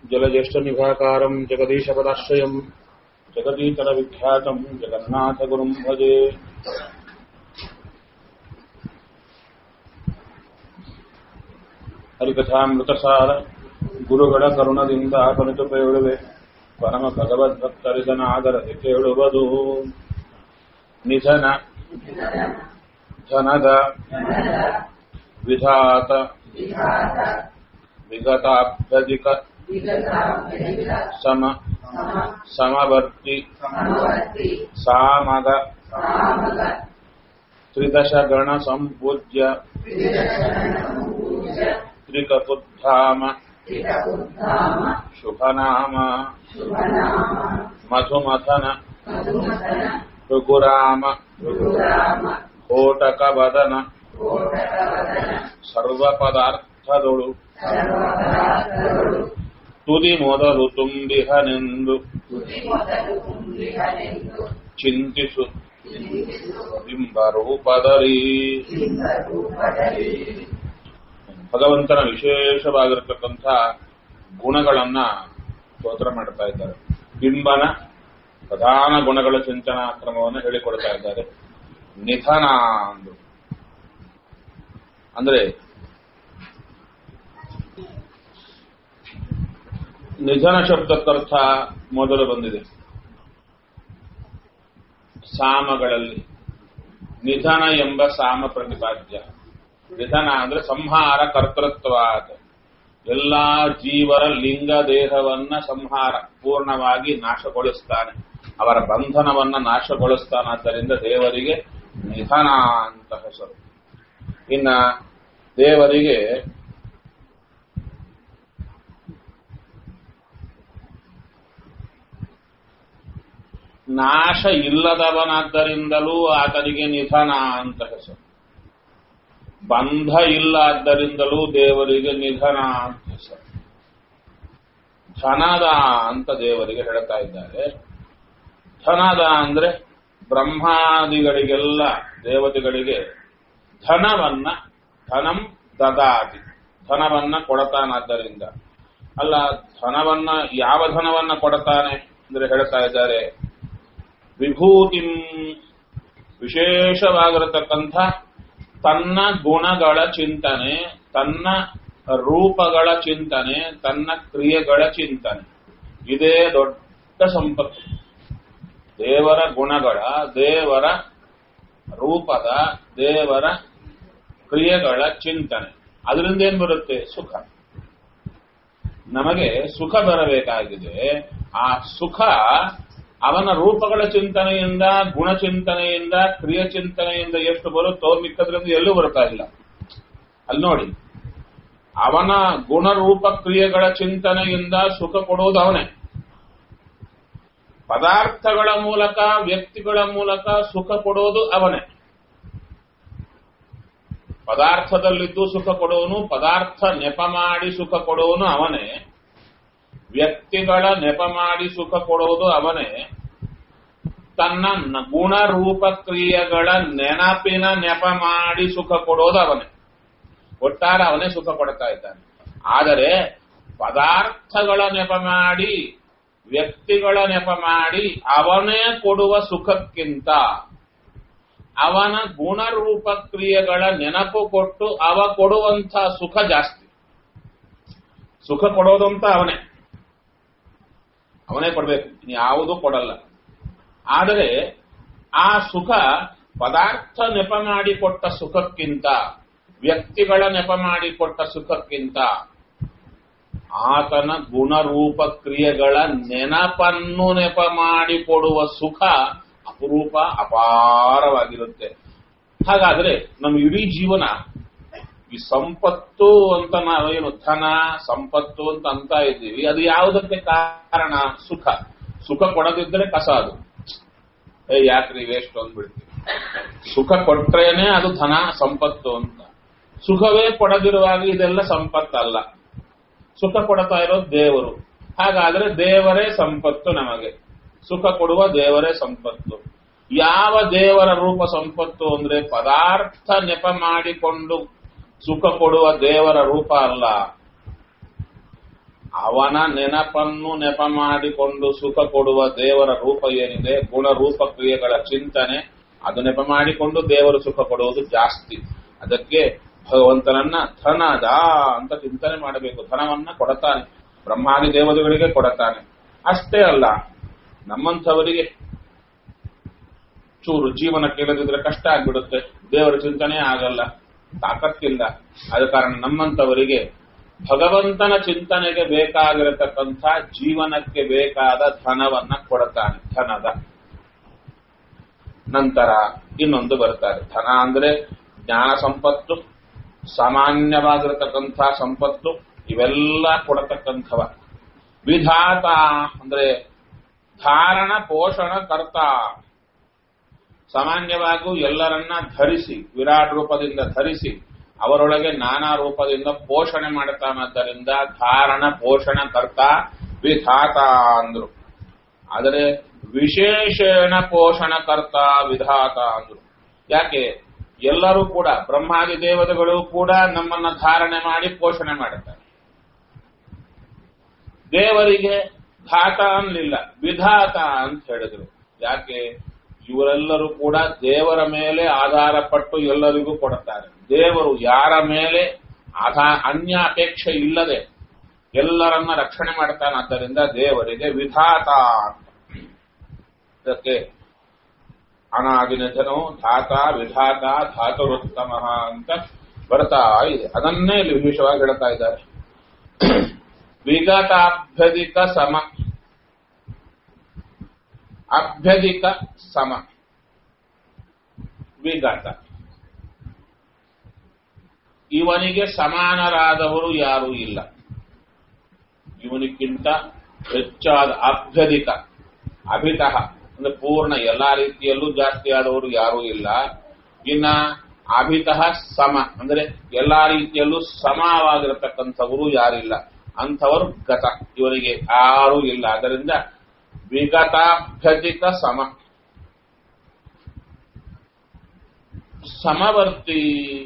जलज्येष्ठनिभाकारम् जगदीशपदाश्रयम् जगदीतरविख्यातम् जगन्नाथगुरुम् भजे ಹರಿಕಥಾಮೃತಸಾರ ಗುರುಗಳ ಕರುಣದಿಂದ ಕಲಿತು ಕೇಳುವೆ ಪರಮ ಭಗವದ್ಭಕ್ತರಿದನಾದರದೆ ಕೇಳುವುದು ನಿಧನ ಧನದ ವಿಧಾತ ವಿಗತಾಭ್ಯಧಿಕ ಸಮ ಸಮವರ್ತಿ ಸಾಮಗ ತ್ರಿದಶಗಣ ಸಂಪೂಜ್ಯ ತ್ರಿಕಪುದ್ಧಾಮ ಶುಭನಾಮ ಮಧುಮಥನ ಋಗುರಾಮ ಕೋಟಕವದನ ಸರ್ವಪದಾರ್ಥದೊಳು ತುದಿ ಮೊದಲು ತುಂಬಿಹನೆಂದು ಚಿಂತಿಸು ಬಿಂಬರೂಪದರಿ ಭಗವಂತನ ವಿಶೇಷವಾಗಿರತಕ್ಕಂಥ ಗುಣಗಳನ್ನ ಸ್ತೋತ್ರ ಮಾಡ್ತಾ ಇದ್ದಾರೆ ಬಿಂಬನ ಪ್ರಧಾನ ಗುಣಗಳ ಚಿಂತನಾ ಕ್ರಮವನ್ನು ಹೇಳಿಕೊಡ್ತಾ ಇದ್ದಾರೆ ನಿಧನ ಅಂದು ಅಂದ್ರೆ ನಿಧನ ಶಬ್ದಕ್ಕರ್ಥ ಮೊದಲು ಬಂದಿದೆ ಸಾಮಗಳಲ್ಲಿ ನಿಧನ ಎಂಬ ಸಾಮ ಪ್ರತಿಪಾದ್ಯ ನಿಧನ ಅಂದ್ರೆ ಸಂಹಾರ ಕರ್ತೃತ್ವಾದ ಎಲ್ಲಾ ಜೀವರ ಲಿಂಗ ದೇಹವನ್ನ ಸಂಹಾರ ಪೂರ್ಣವಾಗಿ ನಾಶಗೊಳಿಸ್ತಾನೆ ಅವರ ಬಂಧನವನ್ನ ನಾಶಗೊಳಿಸ್ತಾನಾದ್ದರಿಂದ ದೇವರಿಗೆ ನಿಧನ ಅಂತ ಹೆಸರು ಇನ್ನ ದೇವರಿಗೆ ನಾಶ ಇಲ್ಲದವನಾದ್ದರಿಂದಲೂ ಆತನಿಗೆ ನಿಧನ ಅಂತ ಹೆಸರು ಬಂಧ ಇಲ್ಲ ಆದ್ದರಿಂದಲೂ ದೇವರಿಗೆ ನಿಧನ ಅಂತ ಹೆಸರು ಧನದ ಅಂತ ದೇವರಿಗೆ ಹೇಳ್ತಾ ಇದ್ದಾರೆ ಧನದ ಅಂದ್ರೆ ಬ್ರಹ್ಮಾದಿಗಳಿಗೆಲ್ಲ ದೇವತೆಗಳಿಗೆ ಧನವನ್ನ ಧನಂ ದದಾತಿ ಧನವನ್ನ ಕೊಡತಾನಾದ್ದರಿಂದ ಅಲ್ಲ ಧನವನ್ನ ಯಾವ ಧನವನ್ನ ಕೊಡತಾನೆ ಅಂದ್ರೆ ಹೇಳ್ತಾ ಇದ್ದಾರೆ ವಿಭೂತಿ ವಿಶೇಷವಾಗಿರತಕ್ಕಂಥ ತನ್ನ ಗುಣಗಳ ಚಿಂತನೆ ತನ್ನ ರೂಪಗಳ ಚಿಂತನೆ ತನ್ನ ಕ್ರಿಯೆಗಳ ಚಿಂತನೆ ಇದೇ ದೊಡ್ಡ ಸಂಪತ್ತು ದೇವರ ಗುಣಗಳ ದೇವರ ರೂಪದ ದೇವರ ಕ್ರಿಯೆಗಳ ಚಿಂತನೆ ಅದರಿಂದ ಏನ್ ಬರುತ್ತೆ ಸುಖ ನಮಗೆ ಸುಖ ಬರಬೇಕಾಗಿದೆ ಆ ಸುಖ ಅವನ ರೂಪಗಳ ಚಿಂತನೆಯಿಂದ ಗುಣ ಚಿಂತನೆಯಿಂದ ಕ್ರಿಯ ಚಿಂತನೆಯಿಂದ ಎಷ್ಟು ಬರುತ್ತೋ ಮಿಕ್ಕದ್ರಿಂದ ಎಲ್ಲೂ ಬರ್ತಾ ಇಲ್ಲ ಅಲ್ಲಿ ನೋಡಿ ಅವನ ಗುಣರೂಪ ಕ್ರಿಯೆಗಳ ಚಿಂತನೆಯಿಂದ ಸುಖ ಕೊಡುವುದು ಅವನೇ ಪದಾರ್ಥಗಳ ಮೂಲಕ ವ್ಯಕ್ತಿಗಳ ಮೂಲಕ ಸುಖ ಕೊಡೋದು ಅವನೇ ಪದಾರ್ಥದಲ್ಲಿದ್ದು ಸುಖ ಕೊಡುವನು ಪದಾರ್ಥ ನೆಪ ಮಾಡಿ ಸುಖ ಕೊಡುವನು ಅವನೇ ವ್ಯಕ್ತಿಗಳ ನೆಪ ಮಾಡಿ ಸುಖ ಕೊಡುವುದು ಅವನೇ ತನ್ನ ಗುಣರೂಪ ಕ್ರಿಯೆಗಳ ನೆನಪಿನ ನೆಪ ಮಾಡಿ ಸುಖ ಕೊಡೋದು ಅವನೇ ಒಟ್ಟಾರೆ ಅವನೇ ಸುಖ ಕೊಡ್ತಾ ಇದ್ದಾನೆ ಆದರೆ ಪದಾರ್ಥಗಳ ನೆಪ ಮಾಡಿ ವ್ಯಕ್ತಿಗಳ ನೆಪ ಮಾಡಿ ಅವನೇ ಕೊಡುವ ಸುಖಕ್ಕಿಂತ ಅವನ ಗುಣರೂಪ ಕ್ರಿಯೆಗಳ ನೆನಪು ಕೊಟ್ಟು ಅವ ಕೊಡುವಂಥ ಸುಖ ಜಾಸ್ತಿ ಸುಖ ಕೊಡೋದು ಅಂತ ಅವನೇ ಅವನೇ ಕೊಡಬೇಕು ಯಾವುದೂ ಕೊಡಲ್ಲ ಆದರೆ ಆ ಸುಖ ಪದಾರ್ಥ ನೆಪ ಮಾಡಿಕೊಟ್ಟ ಸುಖಕ್ಕಿಂತ ವ್ಯಕ್ತಿಗಳ ನೆಪ ಮಾಡಿಕೊಟ್ಟ ಸುಖಕ್ಕಿಂತ ಆತನ ಗುಣರೂಪ ಕ್ರಿಯೆಗಳ ನೆನಪನ್ನು ನೆಪ ಮಾಡಿಕೊಡುವ ಸುಖ ಅಪರೂಪ ಅಪಾರವಾಗಿರುತ್ತೆ ಹಾಗಾದ್ರೆ ನಮ್ಮ ಇಡೀ ಜೀವನ ಈ ಸಂಪತ್ತು ಅಂತ ನಾವೇನು ಧನ ಸಂಪತ್ತು ಅಂತ ಅಂತ ಇದ್ದೀವಿ ಅದು ಯಾವುದಕ್ಕೆ ಕಾರಣ ಸುಖ ಸುಖ ಕೊಡದಿದ್ರೆ ಕಸ ಅದು ಏ ಯಾಕ್ರಿ ವೇಸ್ಟ್ ಅಂದ್ಬಿಡ್ತೀವಿ ಸುಖ ಕೊಟ್ರೇನೆ ಅದು ಧನ ಸಂಪತ್ತು ಅಂತ ಸುಖವೇ ಕೊಡದಿರುವಾಗ ಇದೆಲ್ಲ ಸಂಪತ್ತಲ್ಲ ಸುಖ ಕೊಡ್ತಾ ಇರೋದು ದೇವರು ಹಾಗಾದ್ರೆ ದೇವರೇ ಸಂಪತ್ತು ನಮಗೆ ಸುಖ ಕೊಡುವ ದೇವರೇ ಸಂಪತ್ತು ಯಾವ ದೇವರ ರೂಪ ಸಂಪತ್ತು ಅಂದ್ರೆ ಪದಾರ್ಥ ನೆಪ ಮಾಡಿಕೊಂಡು ಸುಖ ಕೊಡುವ ದೇವರ ರೂಪ ಅಲ್ಲ ಅವನ ನೆನಪನ್ನು ನೆಪ ಮಾಡಿಕೊಂಡು ಸುಖ ಕೊಡುವ ದೇವರ ರೂಪ ಏನಿದೆ ಗುಣ ರೂಪ ಕ್ರಿಯೆಗಳ ಚಿಂತನೆ ಅದು ನೆಪ ಮಾಡಿಕೊಂಡು ದೇವರು ಸುಖ ಕೊಡುವುದು ಜಾಸ್ತಿ ಅದಕ್ಕೆ ಭಗವಂತನನ್ನ ಧನದ ಅಂತ ಚಿಂತನೆ ಮಾಡಬೇಕು ಧನವನ್ನ ಕೊಡತಾನೆ ಬ್ರಹ್ಮಾದಿ ದೇವತೆಗಳಿಗೆ ಕೊಡತಾನೆ ಅಷ್ಟೇ ಅಲ್ಲ ನಮ್ಮಂಥವರಿಗೆ ಚೂರು ಜೀವನ ಕೇಳದಿದ್ರೆ ಕಷ್ಟ ಆಗ್ಬಿಡುತ್ತೆ ದೇವರ ಚಿಂತನೆ ಆಗಲ್ಲ ತಾಕತ್ತಿಲ್ಲ ಆದ ಕಾರಣ ನಮ್ಮಂಥವರಿಗೆ ಭಗವಂತನ ಚಿಂತನೆಗೆ ಬೇಕಾಗಿರತಕ್ಕಂಥ ಜೀವನಕ್ಕೆ ಬೇಕಾದ ಧನವನ್ನ ಕೊಡುತ್ತಾನೆ ಧನದ ನಂತರ ಇನ್ನೊಂದು ಬರ್ತಾರೆ ಧನ ಅಂದ್ರೆ ಜ್ಞಾನ ಸಂಪತ್ತು ಸಾಮಾನ್ಯವಾಗಿರತಕ್ಕಂಥ ಸಂಪತ್ತು ಇವೆಲ್ಲ ಕೊಡತಕ್ಕಂಥವ ವಿಧಾತ ಅಂದ್ರೆ ಧಾರಣ ಪೋಷಣ ಕರ್ತ ಸಾಮಾನ್ಯವಾಗೂ ಎಲ್ಲರನ್ನ ಧರಿಸಿ ವಿರಾಟ್ ರೂಪದಿಂದ ಧರಿಸಿ ಅವರೊಳಗೆ ನಾನಾ ರೂಪದಿಂದ ಪೋಷಣೆ ಮಾಡುತ್ತಾನದ್ದರಿಂದ ಧಾರಣ ಪೋಷಣ ಕರ್ತ ವಿಧಾತ ಅಂದ್ರು ಆದರೆ ವಿಶೇಷಣ ಪೋಷಣಕರ್ತ ವಿಧಾತ ಅಂದ್ರು ಯಾಕೆ ಎಲ್ಲರೂ ಕೂಡ ಬ್ರಹ್ಮಾದಿ ದೇವತೆಗಳು ಕೂಡ ನಮ್ಮನ್ನ ಧಾರಣೆ ಮಾಡಿ ಪೋಷಣೆ ಮಾಡುತ್ತಾರೆ ದೇವರಿಗೆ ಧಾತ ಅನ್ನಲಿಲ್ಲ ವಿಧಾತ ಅಂತ ಹೇಳಿದ್ರು ಯಾಕೆ ಇವರೆಲ್ಲರೂ ಕೂಡ ದೇವರ ಮೇಲೆ ಆಧಾರ ಪಟ್ಟು ಎಲ್ಲರಿಗೂ ಕೊಡುತ್ತಾರೆ ದೇವರು ಯಾರ ಮೇಲೆ ಆಧಾ ಅನ್ಯ ಅಪೇಕ್ಷೆ ಇಲ್ಲದೆ ಎಲ್ಲರನ್ನ ರಕ್ಷಣೆ ಮಾಡ್ತಾನಾದ್ದರಿಂದ ದೇವರಿಗೆ ವಿಧಾತ ಅಂತ ಇದಕ್ಕೆ ಅನಾದಿನಿಧನು ಧಾತ ವಿಧಾತ ಧಾತುರುತ್ತಮ ಅಂತ ಬರ್ತಾ ಇದೆ ಅದನ್ನೇ ಇಲ್ಲಿ ವಿಶೇಷವಾಗಿ ಹೇಳ್ತಾ ಇದ್ದಾರೆ ವಿಗತಾಭ್ಯಧಿಕ ಸಮ ಅಭ್ಯಧಿಕ ಸಮ ವಿಗತ ಇವನಿಗೆ ಸಮಾನರಾದವರು ಯಾರೂ ಇಲ್ಲ ಇವನಿಗಿಂತ ಹೆಚ್ಚಾದ ಅಭ್ಯಧಿಕ ಅಭಿತಃ ಅಂದ್ರೆ ಪೂರ್ಣ ಎಲ್ಲಾ ರೀತಿಯಲ್ಲೂ ಜಾಸ್ತಿ ಆದವರು ಯಾರೂ ಇಲ್ಲ ಇನ್ನ ಅಭಿತಃ ಸಮ ಅಂದ್ರೆ ಎಲ್ಲಾ ರೀತಿಯಲ್ಲೂ ಸಮವಾಗಿರತಕ್ಕಂಥವರು ಯಾರಿಲ್ಲ ಅಂಥವರು ಗತ ಇವರಿಗೆ ಯಾರೂ ಇಲ್ಲ ಅದರಿಂದ ವಿಗತಾಭ್ಯಧಿಕ ಸಮ ಸಮವರ್ತಿ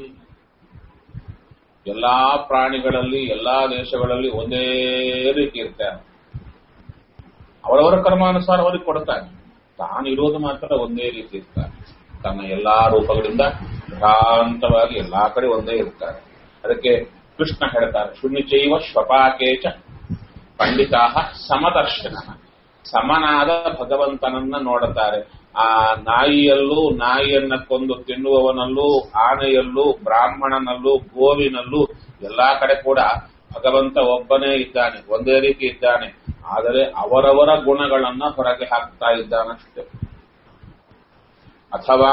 ಎಲ್ಲಾ ಪ್ರಾಣಿಗಳಲ್ಲಿ ಎಲ್ಲಾ ದೇಶಗಳಲ್ಲಿ ಒಂದೇ ರೀತಿ ಇರ್ತಾರೆ ಅವರವರ ಕರ್ಮಾನುಸಾರ ಅವರಿಗೆ ಕೊಡ್ತಾನೆ ತಾನು ಇರೋದು ಮಾತ್ರ ಒಂದೇ ರೀತಿ ಇರ್ತಾನೆ ತನ್ನ ಎಲ್ಲಾ ರೂಪಗಳಿಂದ ಭ್ರಾಂತವಾಗಿ ಎಲ್ಲಾ ಕಡೆ ಒಂದೇ ಇರ್ತಾರೆ ಅದಕ್ಕೆ ಕೃಷ್ಣ ಹೇಳ್ತಾರೆ ಶುಣ್ಯಚೈವ ಶ್ವಪಾಕೇಚ ಪಂಡಿತಾ ಸಮದರ್ಶನ ಸಮನಾದ ಭಗವಂತನನ್ನ ನೋಡುತ್ತಾರೆ ಆ ನಾಯಿಯಲ್ಲೂ ನಾಯಿಯನ್ನ ಕೊಂದು ತಿನ್ನುವವನಲ್ಲೂ ಆನೆಯಲ್ಲೂ ಬ್ರಾಹ್ಮಣನಲ್ಲೂ ಗೋವಿನಲ್ಲೂ ಎಲ್ಲಾ ಕಡೆ ಕೂಡ ಭಗವಂತ ಒಬ್ಬನೇ ಇದ್ದಾನೆ ಒಂದೇ ರೀತಿ ಇದ್ದಾನೆ ಆದರೆ ಅವರವರ ಗುಣಗಳನ್ನ ಹೊರಗೆ ಹಾಕ್ತಾ ಇದ್ದಾನಷ್ಟೆ ಅಥವಾ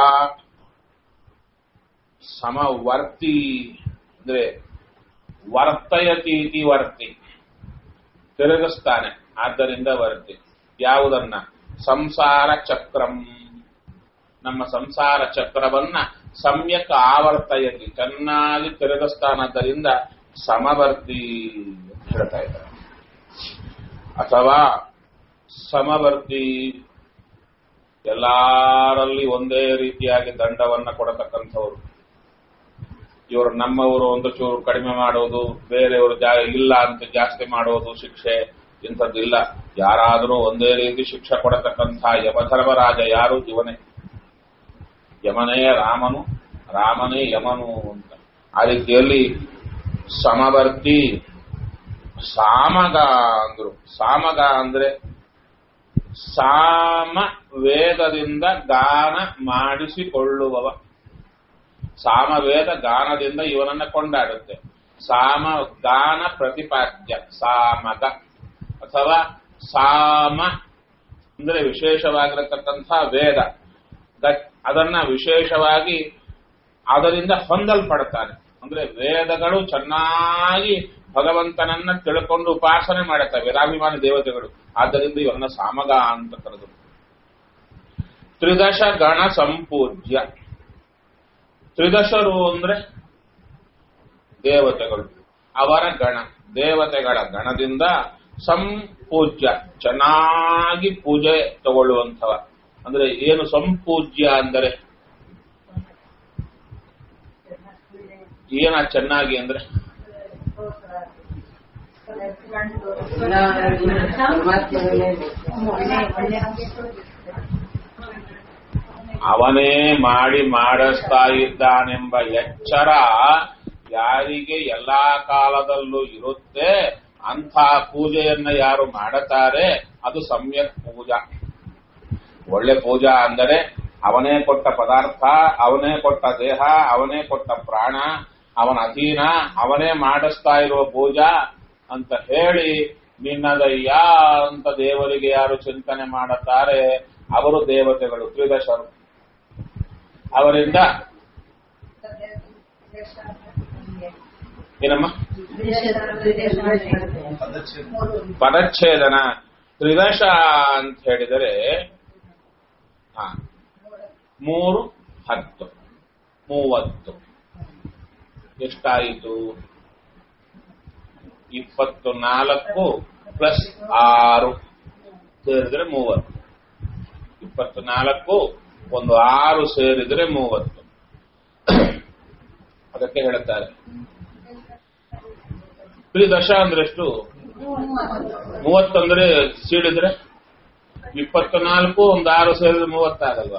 ಸಮವರ್ತಿ ಅಂದ್ರೆ ವರ್ತಯತೀತಿ ವರ್ತಿ ತಿರುಗಿಸ್ತಾನೆ ಆದ್ದರಿಂದ ವರ್ತಿ ಯಾವುದನ್ನ ಸಂಸಾರ ಚಕ್ರಂ ನಮ್ಮ ಸಂಸಾರ ಚಕ್ರವನ್ನ ಸಮ್ಯಕ್ ಆವರ್ತಯತಿ ಚೆನ್ನಾಗಿ ತಿರುಗಿಸ್ತಾನದ್ದರಿಂದ ಸಮವರ್ತಿ ಅಂತ ಹೇಳ್ತಾ ಇದ್ದಾರೆ ಅಥವಾ ಸಮವರ್ತಿ ಎಲ್ಲಾರಲ್ಲಿ ಒಂದೇ ರೀತಿಯಾಗಿ ದಂಡವನ್ನ ಕೊಡತಕ್ಕಂಥವ್ರು ಇವರು ನಮ್ಮವರು ಒಂದು ಚೂರು ಕಡಿಮೆ ಮಾಡೋದು ಬೇರೆಯವರು ಜಾ ಇಲ್ಲ ಅಂತ ಜಾಸ್ತಿ ಮಾಡೋದು ಶಿಕ್ಷೆ ಇಂಥದ್ದಿಲ್ಲ ಯಾರಾದರೂ ಒಂದೇ ರೀತಿ ಶಿಕ್ಷೆ ಕೊಡತಕ್ಕಂಥ ಯಮಧರ್ಮರಾಜ ಯಾರು ಇವನೇ ಯಮನೇ ರಾಮನು ರಾಮನೇ ಯಮನು ಅಂತ ಆ ರೀತಿಯಲ್ಲಿ ಸಮವರ್ತಿ ಸಾಮಗ ಅಂದ್ರು ಸಾಮಗ ಅಂದ್ರೆ ಸಾಮ ವೇದದಿಂದ ಗಾನ ಮಾಡಿಸಿಕೊಳ್ಳುವವ ಸಾಮವೇದ ಗಾನದಿಂದ ಇವನನ್ನ ಕೊಂಡಾಡುತ್ತೆ ಸಾಮ ಗಾನ ಪ್ರತಿಪಾದ್ಯ ಸಾಮಗ ಅಥವಾ ಸಾಮ ಅಂದ್ರೆ ವಿಶೇಷವಾಗಿರತಕ್ಕಂಥ ವೇದ ದಟ್- ಅದನ್ನ ವಿಶೇಷವಾಗಿ ಅದರಿಂದ ಹೊಂದಲ್ಪಡ್ತಾನೆ ಅಂದ್ರೆ ವೇದಗಳು ಚೆನ್ನಾಗಿ ಭಗವಂತನನ್ನ ತಿಳ್ಕೊಂಡು ಉಪಾಸನೆ ಮಾಡುತ್ತವೆ ವೇದಾಭಿಮಾನಿ ದೇವತೆಗಳು ಆದ್ದರಿಂದ ಇವರನ್ನ ಸಾಮಗ ಅಂತ ಕರೆದು ತ್ರಿದಶ ಗಣ ಸಂಪೂಜ್ಯ ತ್ರಿದಶರು ಅಂದ್ರೆ ದೇವತೆಗಳು ಅವರ ಗಣ ದೇವತೆಗಳ ಗಣದಿಂದ ಸಂಪೂಜ್ಯ ಚೆನ್ನಾಗಿ ಪೂಜೆ ತಗೊಳ್ಳುವಂಥವ ಅಂದ್ರೆ ಏನು ಸಂಪೂಜ್ಯ ಅಂದರೆ ಏನ ಚೆನ್ನಾಗಿ ಅಂದ್ರೆ ಅವನೇ ಮಾಡಿ ಮಾಡಿಸ್ತಾ ಇದ್ದಾನೆಂಬ ಎಚ್ಚರ ಯಾರಿಗೆ ಎಲ್ಲಾ ಕಾಲದಲ್ಲೂ ಇರುತ್ತೆ ಅಂಥ ಪೂಜೆಯನ್ನ ಯಾರು ಮಾಡುತ್ತಾರೆ ಅದು ಸಮ್ಯಕ್ ಪೂಜಾ ಒಳ್ಳೆ ಪೂಜಾ ಅಂದರೆ ಅವನೇ ಕೊಟ್ಟ ಪದಾರ್ಥ ಅವನೇ ಕೊಟ್ಟ ದೇಹ ಅವನೇ ಕೊಟ್ಟ ಪ್ರಾಣ ಅವನ ಅಧೀನ ಅವನೇ ಮಾಡಿಸ್ತಾ ಇರುವ ಪೂಜಾ ಅಂತ ಹೇಳಿ ನಿನ್ನದಯ್ಯ ಅಂತ ದೇವರಿಗೆ ಯಾರು ಚಿಂತನೆ ಮಾಡುತ್ತಾರೆ ಅವರು ದೇವತೆಗಳು ತ್ರಿದಶರು ಅವರಿಂದ ಏನಮ್ಮ ಪದಚ್ಛೇದನ ತ್ರಿದಶ ಅಂತ ಹೇಳಿದರೆ ಹಾ ಮೂರು ಹತ್ತು ಮೂವತ್ತು ಎಷ್ಟಾಯಿತು ಇಪ್ಪತ್ತು ನಾಲ್ಕು ಪ್ಲಸ್ ಆರು ಸೇರಿದ್ರೆ ಮೂವತ್ತು ಇಪ್ಪತ್ತು ನಾಲ್ಕು ಒಂದು ಆರು ಸೇರಿದ್ರೆ ಮೂವತ್ತು ಅದಕ್ಕೆ ಹೇಳುತ್ತಾರೆ ತ್ರಿದಶ ಅಂದ್ರೆ ಎಷ್ಟು ಮೂವತ್ತಂದ್ರೆ ಸೀಳಿದ್ರೆ ಇಪ್ಪತ್ತು ನಾಲ್ಕು ಒಂದು ಆರು ಸೇರಿದ್ರೆ ಮೂವತ್ತಾಗಲ್ವಾ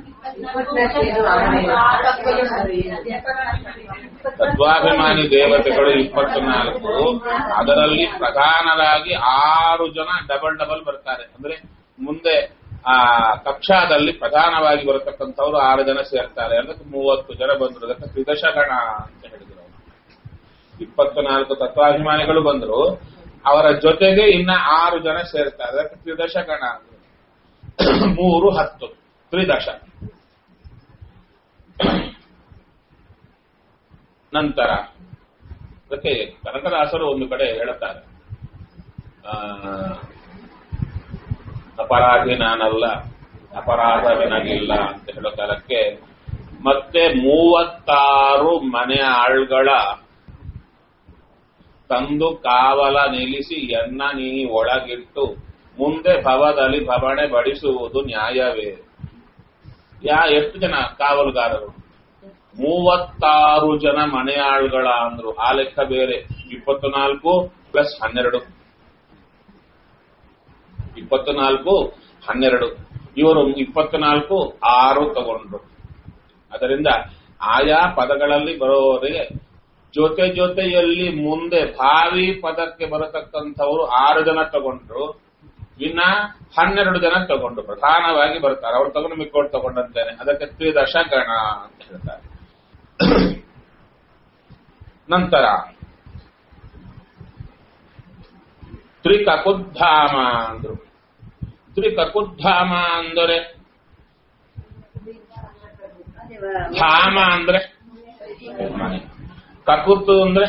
ತತ್ವಾಭಿಮಾನಿ ದೇವತೆಗಳು ಇಪ್ಪತ್ತು ನಾಲ್ಕು ಅದರಲ್ಲಿ ಪ್ರಧಾನರಾಗಿ ಆರು ಜನ ಡಬಲ್ ಡಬಲ್ ಬರ್ತಾರೆ ಅಂದ್ರೆ ಮುಂದೆ ಆ ಕಕ್ಷಾದಲ್ಲಿ ಪ್ರಧಾನವಾಗಿ ಬರತಕ್ಕಂಥವ್ರು ಆರು ಜನ ಸೇರ್ತಾರೆ ಅದಕ್ಕೆ ಮೂವತ್ತು ಜನ ಬಂದರು ಅದಕ್ಕೆ ತ್ರಿದಶಗಣ ಅಂತ ಹೇಳಿದ್ರು ಅವರು. ಇಪ್ಪತ್ತು ನಾಲ್ಕು ತತ್ವಾಭಿಮಾನಿಗಳು ಬಂದರು ಅವರ ಜೊತೆಗೆ ಇನ್ನ ಆರು ಜನ ಸೇರ್ತಾರೆ ಅದಕ್ಕೆ ತ್ರಿದಶಗಣ ಅಂದ್ರು. ಮೂರು ಹತ್ತು ತ್ರಿದಶ ನಂತರ ಅದಕ್ಕೆ ಕನಕದಾಸರು ಒಂದು ಕಡೆ ಹೇಳುತ್ತಾರೆ ಆ, ಅಪರಾಧಿ ನಾನಲ್ಲ ಅಪರಾಧ ನನಗಿಲ್ಲ ಅಂತ ಹೇಳೋ ಕಾಲಕ್ಕೆ ಮತ್ತೆ ಮೂವತ್ತಾರು ಮನೆ ಆಳ್ಗಳ ತಂದು ಕಾವಲ ನಿಲ್ಲಿಸಿ ಎನ್ನ ನೀ ಒಳಗಿಟ್ಟು ಮುಂದೆ ಭವದಲ್ಲಿ ಭವಣೆ ಬಡಿಸುವುದು ನ್ಯಾಯವೇ ಯಾ ಎಷ್ಟು ಜನ ಕಾವಲುಗಾರರು ಮೂವತ್ತಾರು ಜನ ಮನೆಯಾಳುಗಳ ಅಂದ್ರು ಆ ಲೆಕ್ಕ ಬೇರೆ ಇಪ್ಪತ್ತು ನಾಲ್ಕು ಪ್ಲಸ್ ಹನ್ನೆರಡು ಇಪ್ಪತ್ತು ನಾಲ್ಕು ಹನ್ನೆರಡು ಇವರು ಇಪ್ಪತ್ನಾಲ್ಕು ಆರು ತಗೊಂಡ್ರು ಅದರಿಂದ ಆಯಾ ಪದಗಳಲ್ಲಿ ಬರೋವರೆಗೆ ಜೊತೆ ಜೊತೆಯಲ್ಲಿ ಮುಂದೆ ಭಾವಿ ಪದಕ್ಕೆ ಬರತಕ್ಕಂಥವರು ಆರು ಜನ ತಗೊಂಡ್ರು ಇನ್ನ ಹನ್ನೆರಡು ಜನ ತಗೊಂಡ್ರು ಪ್ರಧಾನವಾಗಿ ಬರ್ತಾರೆ ಅವ್ರು ತಗೊಂಡು ಮಿಕ್ಕೋಡ್ ತಗೊಂಡಂತೇನೆ ಅದಕ್ಕೆ ತ್ರಿದಶ ಗಣ ಅಂತ ಹೇಳ್ತಾರೆ ನಂತರ ತ್ರಿಕಕುದ್ಧಾಮ ಅಂದ್ರು ತ್ರಿಕಕುದ್ಧಾಮ ಅಂದರೆ ಧಾಮ ಅಂದ್ರೆ ಮನೆ ಕಕುತ್ತು ಅಂದ್ರೆ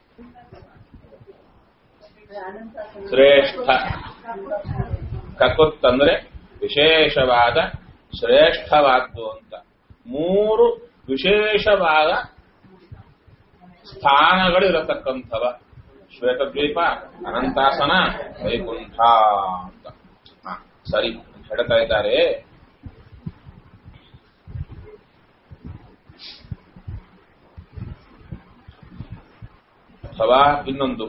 ಶ್ರೇಷ್ಠ ಕಕುತ್ ಅಂದ್ರೆ ವಿಶೇಷವಾದ ಶ್ರೇಷ್ಠವಾದ್ದು ಅಂತ ಮೂರು ವಿಶೇಷವಾದ ಸ್ಥಾನಗಳಿರತಕ್ಕಂಥವ ಶ್ವೇತದ್ವೀಪ ಅನಂತಾಸನ ವೈಕುಂಠ ಅಂತ ಹ, ಸರಿ ಹೇಳ್ತಾ ಇದ್ದಾರೆ ಅಥವಾ ಇನ್ನೊಂದು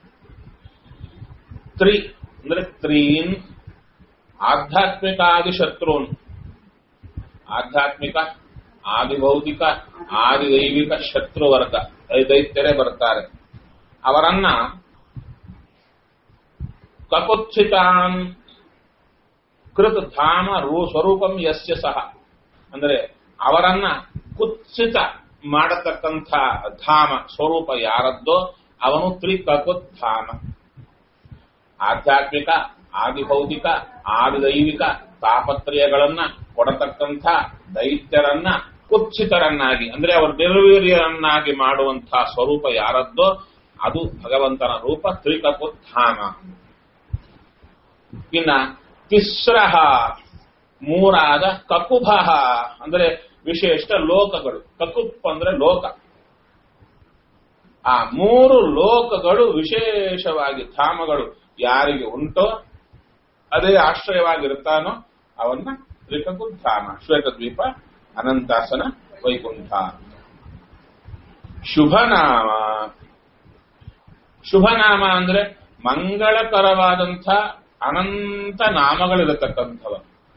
ತ್ರಿ ಅಂದ್ರೆ ತ್ರೀನ್ ಆಧ್ಯಾತ್ಮಿಕಾದಿ ಶತ್ರುನ್ ಆಧ್ಯಾತ್ಮಿಕ ಆದಿಭೌತಿಕ ಆದಿದೈವಿಕ ಶತ್ರುವರ್ಗ ದೈತ್ಯರೇ ಬರ್ತಾರೆ ಅವರನ್ನ ಕಕುತ್ಸಿತಾನ್ ಕೃತ್ ಧಾಮ ರೂ ಸ್ವರೂಪಂ ಯಸ್ಯ ಸಹ ಅಂದ್ರೆ ಅವರನ್ನ ಕುತ್ಸಿತ ಮಾಡತಕ್ಕಂಥ ಧಾಮ ಸ್ವರೂಪ ಯಾರದ್ದೋ ಅವನು ತ್ರಿಕಕುತ್ಧಾಮ ಆಧ್ಯಾತ್ಮಿಕ ಆದಿಭೌತಿಕ ಆದಿದೈವಿಕ ತಾಪತ್ರಯಗಳನ್ನ ಕೊಡತಕ್ಕಂಥ ದೈತ್ಯರನ್ನ ಕುತ್ಸಿತರನ್ನಾಗಿ ಅಂದ್ರೆ ಅವರ ನಿರ್ವೀರ್ಯರನ್ನಾಗಿ ಮಾಡುವಂತಹ ಸ್ವರೂಪ ಯಾರದ್ದೋ ಅದು ಭಗವಂತನ ರೂಪ ತ್ರಿಕಕುತ್ಥಾನ ಇನ್ನ ತಿಸ್ರಹ ಮೂರಾದ ಕಕುಭ ಅಂದ್ರೆ ವಿಶೇಷ ಲೋಕಗಳು ಕಕುಪ್ ಅಂದ್ರೆ ಲೋಕ ಆ ಮೂರು ಲೋಕಗಳು ವಿಶೇಷವಾಗಿ ಧಾಮಗಳು ಯಾರಿಗೆ ಉಂಟೋ ಅದೇ ಆಶ್ರಯವಾಗಿರುತ್ತಾನೋ ಅವನ್ನ ತ್ರಿಕಕುಧಾಮ ಶ್ವೇತದ್ವೀಪ ಅನಂತಾಸನ ವೈಕುಂಠ ಶುಭನಾಮ ಶುಭನಾಮ ಅಂದ್ರೆ ಮಂಗಳಕರವಾದಂಥ ಅನಂತ ನಾಮಗಳಿರತಕ್ಕಂಥವ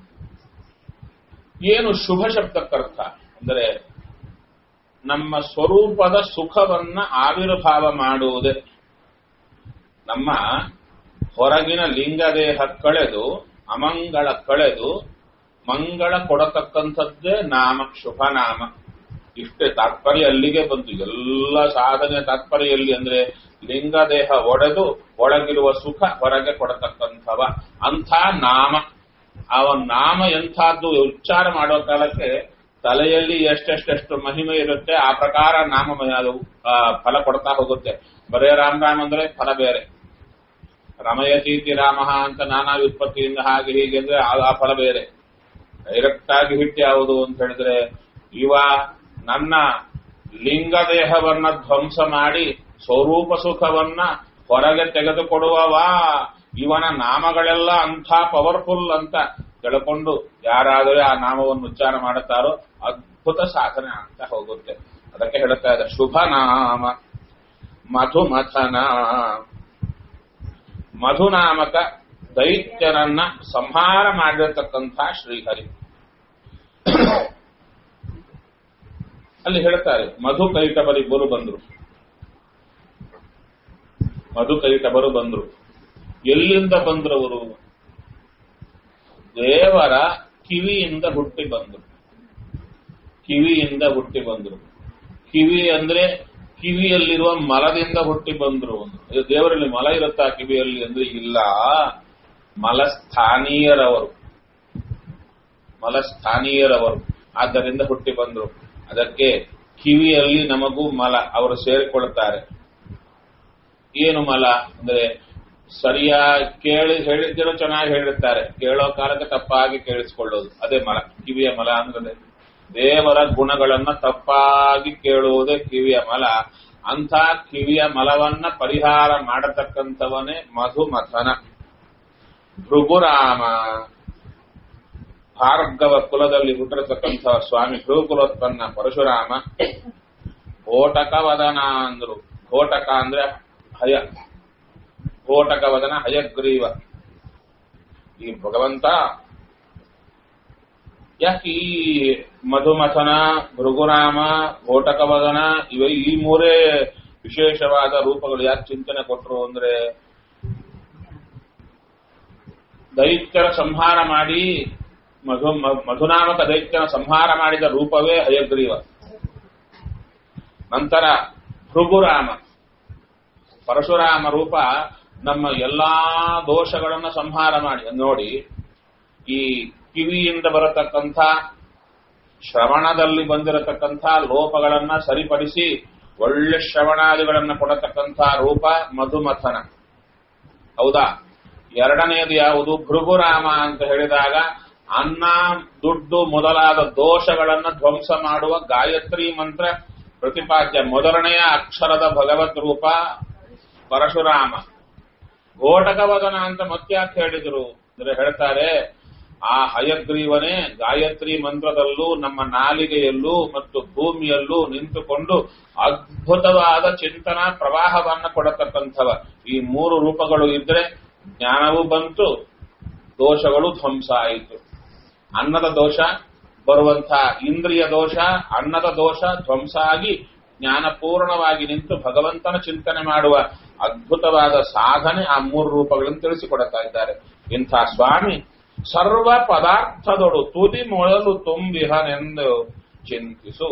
ಏನು ಶುಭ ಶಬ್ದಕ್ಕರ್ಥ ಅಂದರೆ ನಮ್ಮ ಸ್ವರೂಪದ ಸುಖವನ್ನ ಆವಿರ್ಭಾವ ಮಾಡುವುದೇ ನಮ್ಮ ಹೊರಗಿನ ಲಿಂಗದೇಹ ಕಳೆದು ಅಮಂಗಳ ಕಳೆದು ಮಂಗಳ ಕೊಡತಕ್ಕಂಥದ್ದೇ ನಾಮ ಶುಭ ನಾಮ ಇಷ್ಟೇ ತಾತ್ಪರ್ಯ ಅಲ್ಲಿಗೆ ಬಂತು ಎಲ್ಲ ಸಾಧನೆ ತಾತ್ಪರ್ಯ ಎಲ್ಲಿ ಅಂದ್ರೆ ಲಿಂಗದೇಹ ಒಡೆದು ಒಳಗಿರುವ ಸುಖ ಹೊರಗೆ ಕೊಡತಕ್ಕಂಥವ ಅಂಥ ನಾಮ ಅವ ನಾಮ ಎಂಥದ್ದು ಉಚ್ಚಾರ ಮಾಡೋ ಕಾಲಕ್ಕೆ ತಲೆಯಲ್ಲಿ ಎಷ್ಟೆಷ್ಟೆಷ್ಟು ಮಹಿಮೆ ಇರುತ್ತೆ ಆ ಪ್ರಕಾರ ನಾಮ ಅದು ಆ, ಫಲ ಕೊಡ್ತಾ ಹೋಗುತ್ತೆ ಬರೇ ರಾಮ್ ರಾಮ್ ಅಂದ್ರೆ ಫಲ ಬೇರೆ ರಮಯತೀತಿ ರಾಮ ಅಂತ ನಾನಾ ವ್ಯುತ್ಪತ್ತಿಯಿಂದ ಹಾಗೆ ಹೀಗೆ ಅಂದ್ರೆ ಆ ಆ ಫಲ ಬೇರೆ ಡೈರೆಕ್ಟ್ ಆಗಿ ಹಿಟ್ ಯಾವುದು ಅಂತ ಹೇಳಿದ್ರೆ ಇವ ನನ್ನ ಲಿಂಗದೇಹವನ್ನ ಧ್ವಂಸ ಮಾಡಿ ಸ್ವರೂಪ ಸುಖವನ್ನ ಹೊರಗೆ ತೆಗೆದುಕೊಡುವವ ಇವನ ನಾಮಗಳೆಲ್ಲ ಅಂಥ ಪವರ್ಫುಲ್ ಅಂತ ತಿಳ್ಕೊಂಡು ಯಾರಾದರೂ ಆ ನಾಮವನ್ನು ಉಚ್ಚಾರ ಮಾಡುತ್ತಾರೋ ಅದ್ಭುತ ಸಾಧನೆ ಆಗ್ತಾ ಹೋಗುತ್ತೆ ಅದಕ್ಕೆ ಹೇಳ್ತಾ ಇದೆ ಶುಭ ನಾಮ ಮಧುಮಥನ ಮಧುನಾಮಕ ದೈತ್ಯರನ್ನ ಸಂಹಾರ ಮಾಡಿರತಕ್ಕಂಥ ಶ್ರೀಹರಿ ಅಲ್ಲಿ ಹೇಳ್ತಾರೆ ಮಧು ಕೈಟಬರಿಬ್ಬರು ಬಂದ್ರು ಮಧು ಕೈಟಬರು ಬಂದ್ರು ಎಲ್ಲಿಂದ ಬಂದ್ರವರು ದೇವರ ಕಿವಿಯಿಂದ ಹುಟ್ಟಿ ಬಂದ್ರು ಕಿವಿಯಿಂದ ಹುಟ್ಟಿ ಬಂದ್ರು ಕಿವಿ ಅಂದ್ರೆ ಕಿವಿಯಲ್ಲಿರುವ ಮಲದಿಂದ ಹುಟ್ಟಿ ಬಂದ್ರು ಇದು ದೇವರಲ್ಲಿ ಮಲ ಇರುತ್ತಾ ಕಿವಿಯಲ್ಲಿ ಅಂದ್ರೆ ಇಲ್ಲ ಮಲಸ್ಥಾನೀಯರವರು ಮಲಸ್ಥಾನೀಯರವರು ಆದ್ದರಿಂದ ಹುಟ್ಟಿ ಬಂದ್ರು ಅದಕ್ಕೆ ಕಿವಿಯಲ್ಲಿ ನಮಗೂ ಮಲ ಅವರು ಸೇರಿಕೊಳ್ತಾರೆ ಏನು ಮಲ ಅಂದ್ರೆ ಸರಿಯಾಗಿ ಕೇಳಿ ಹೇಳಿದ್ದಿರೋ ಚೆನ್ನಾಗಿ ಹೇಳಿರ್ತಾರೆ ಕೇಳೋ ಕಾಲಕ್ಕೆ ತಪ್ಪಾಗಿ ಕೇಳಿಸ್ಕೊಳ್ಳೋದು ಅದೇ ಮಲ ಕಿವಿಯ ಮಲ ಅಂದ್ರೆ ದೇವರ ಗುಣಗಳನ್ನ ತಪ್ಪಾಗಿ ಕೇಳುವುದೇ ಕಿವಿಯ ಮಲ ಅಂಥ ಕಿವಿಯ ಮಲವನ್ನ ಪರಿಹಾರ ಮಾಡತಕ್ಕಂಥವನೇ ಮಧುಮಥನ ಭೃಗುರಾಮ ಭಾರ್ಗವ ಕುಲದಲ್ಲಿ ಹುಟ್ಟಿರತಕ್ಕಂಥ ಸ್ವಾಮಿ ಭೃಗುಲೋತ್ಪನ್ನ ಪರಶುರಾಮ ಘೋಟಕ ವದನ ಅಂದ್ರು ಘೋಟಕ ಅಂದ್ರೆ ಹಯ ಘೋಟಕ ವದನ ಹಯಗ್ರೀವ ಈ ಭಗವಂತ ಯಾಕೆ ಈ ಮಧುಮಥನ ಭೃಗುರಾಮ ಘೋಟಕವದನ ಇವ ಈ ಮೂರೇ ವಿಶೇಷವಾದ ರೂಪಗಳು ಯಾಕೆ ಚಿಂತನೆ ಕೊಟ್ಟರು ಅಂದ್ರೆ ದೈತ್ಯರ ಸಂಹಾರ ಮಾಡಿ ಮಧು ಮ- ಮಧುನಾಮಕ ದೈತ್ಯನ ಸಂಹಾರ ಮಾಡಿದ ರೂಪವೇ ಹಯಗ್ರೀವ ನಂತರ ಭೃಗುರಾಮ ಪರಶುರಾಮ ರೂಪ ನಮ್ಮ ಎಲ್ಲಾ ದೋಷಗಳನ್ನ ಸಂಹಾರ ಮಾಡಿ ನೋಡಿ ಈ ಕಿವಿಯಿಂದ ಬರತಕ್ಕಂಥ ಶ್ರವಣದಲ್ಲಿ ಬಂದಿರತಕ್ಕಂಥ ಲೋಪಗಳನ್ನ ಸರಿಪಡಿಸಿ ಒಳ್ಳೆ ಶ್ರವಣಾದಿಗಳನ್ನ ಕೊಡತಕ್ಕಂಥ ರೂಪ ಮಧುಮಥನ ಹೌದಾ ಎರಡನೆಯದು ಯಾವುದು ಭೃಗುರಾಮ ಅಂತ ಹೇಳಿದಾಗ ಅನ್ನ ದುಡ್ಡು ಮೊದಲಾದ ದೋಷಗಳನ್ನ ಧ್ವಂಸ ಮಾಡುವ ಗಾಯತ್ರಿ ಮಂತ್ರ ಪ್ರತಿಪಾದ್ಯ ಮೊದಲನೆಯ ಅಕ್ಷರದ ಭಗವತ್ ರೂಪ ಪರಶುರಾಮ ಘೋಟಕವದನ ಅಂತ ಮತ್ಯಾಕೆ ಹೇಳಿದ್ರು ಅಂದ್ರೆ ಹೇಳ್ತಾರೆ ಆ ಹಯಗ್ರೀವನೇ ಗಾಯತ್ರಿ ಮಂತ್ರದಲ್ಲೂ ನಮ್ಮ ನಾಲಿಗೆಯಲ್ಲೂ ಮತ್ತು ಭೂಮಿಯಲ್ಲೂ ನಿಂತುಕೊಂಡು ಅದ್ಭುತವಾದ ಚಿಂತನ ಪ್ರವಾಹವನ್ನ ಕೊಡತಕ್ಕಂಥವ ಈ ಮೂರು ರೂಪಗಳು ಇದ್ರೆ ಜ್ಞಾನವೂ ಬಂತು ದೋಷಗಳು ಧ್ವಂಸ ಆಯಿತು ಅನ್ನದ ದೋಷ ಬರುವಂಥ ಇಂದ್ರಿಯ ದೋಷ ಅನ್ನದ ದೋಷ ಧ್ವಂಸ ಆಗಿ ಜ್ಞಾನಪೂರ್ಣವಾಗಿ ನಿಂತು ಭಗವಂತನ ಚಿಂತನೆ ಮಾಡುವ ಅದ್ಭುತವಾದ ಸಾಧನೆ ಆ ಮೂರು ರೂಪಗಳನ್ನು ತಿಳಿಸಿಕೊಡುತ್ತಾ ಇದ್ದಾರೆ ಇಂಥ ಸ್ವಾಮಿ ಸರ್ವ ಪದಾರ್ಥದೊಡು ತುದಿ ಮೊಳಲು ತುಂಬಿಹನೆಂದು ಚಿಂತಿಸು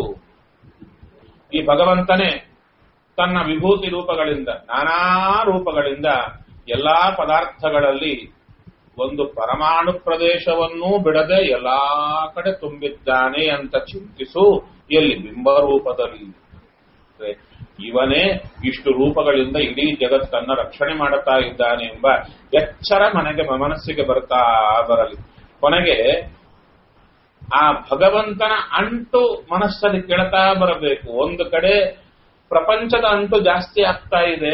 ಈ ಭಗವಂತನೇ ತನ್ನ ವಿಭೂತಿ ರೂಪಗಳಿಂದ ನಾನಾ ರೂಪಗಳಿಂದ ಎಲ್ಲಾ ಪದಾರ್ಥಗಳಲ್ಲಿ ಒಂದು ಪರಮಾಣು ಪ್ರದೇಶವನ್ನೂ ಬಿಡದೆ ಎಲ್ಲಾ ಕಡೆ ತುಂಬಿದ್ದಾನೆ ಅಂತ ಚಿಂತಿಸು ಎಲ್ಲಿ ಬಿಂಬರೂಪದಲ್ಲಿ ಅಂದ್ರೆ ಇವನೇ ಇಷ್ಟು ರೂಪಗಳಿಂದ ಇಡೀ ಜಗತ್ತನ್ನ ರಕ್ಷಣೆ ಮಾಡುತ್ತಾ ಇದ್ದಾನೆ ಎಂಬ ಎಚ್ಚರ ಮನೆಗೆ ಮನಸ್ಸಿಗೆ ಬರ್ತಾ ಬರಲಿ ಕೊನೆಗೆ ಆ ಭಗವಂತನ ಅಂಟು ಮನಸ್ಸಲ್ಲಿ ಕೆಳತಾ ಬರಬೇಕು ಒಂದು ಕಡೆ ಪ್ರಪಂಚದ ಅಂಟು ಜಾಸ್ತಿ ಆಗ್ತಾ ಇದೆ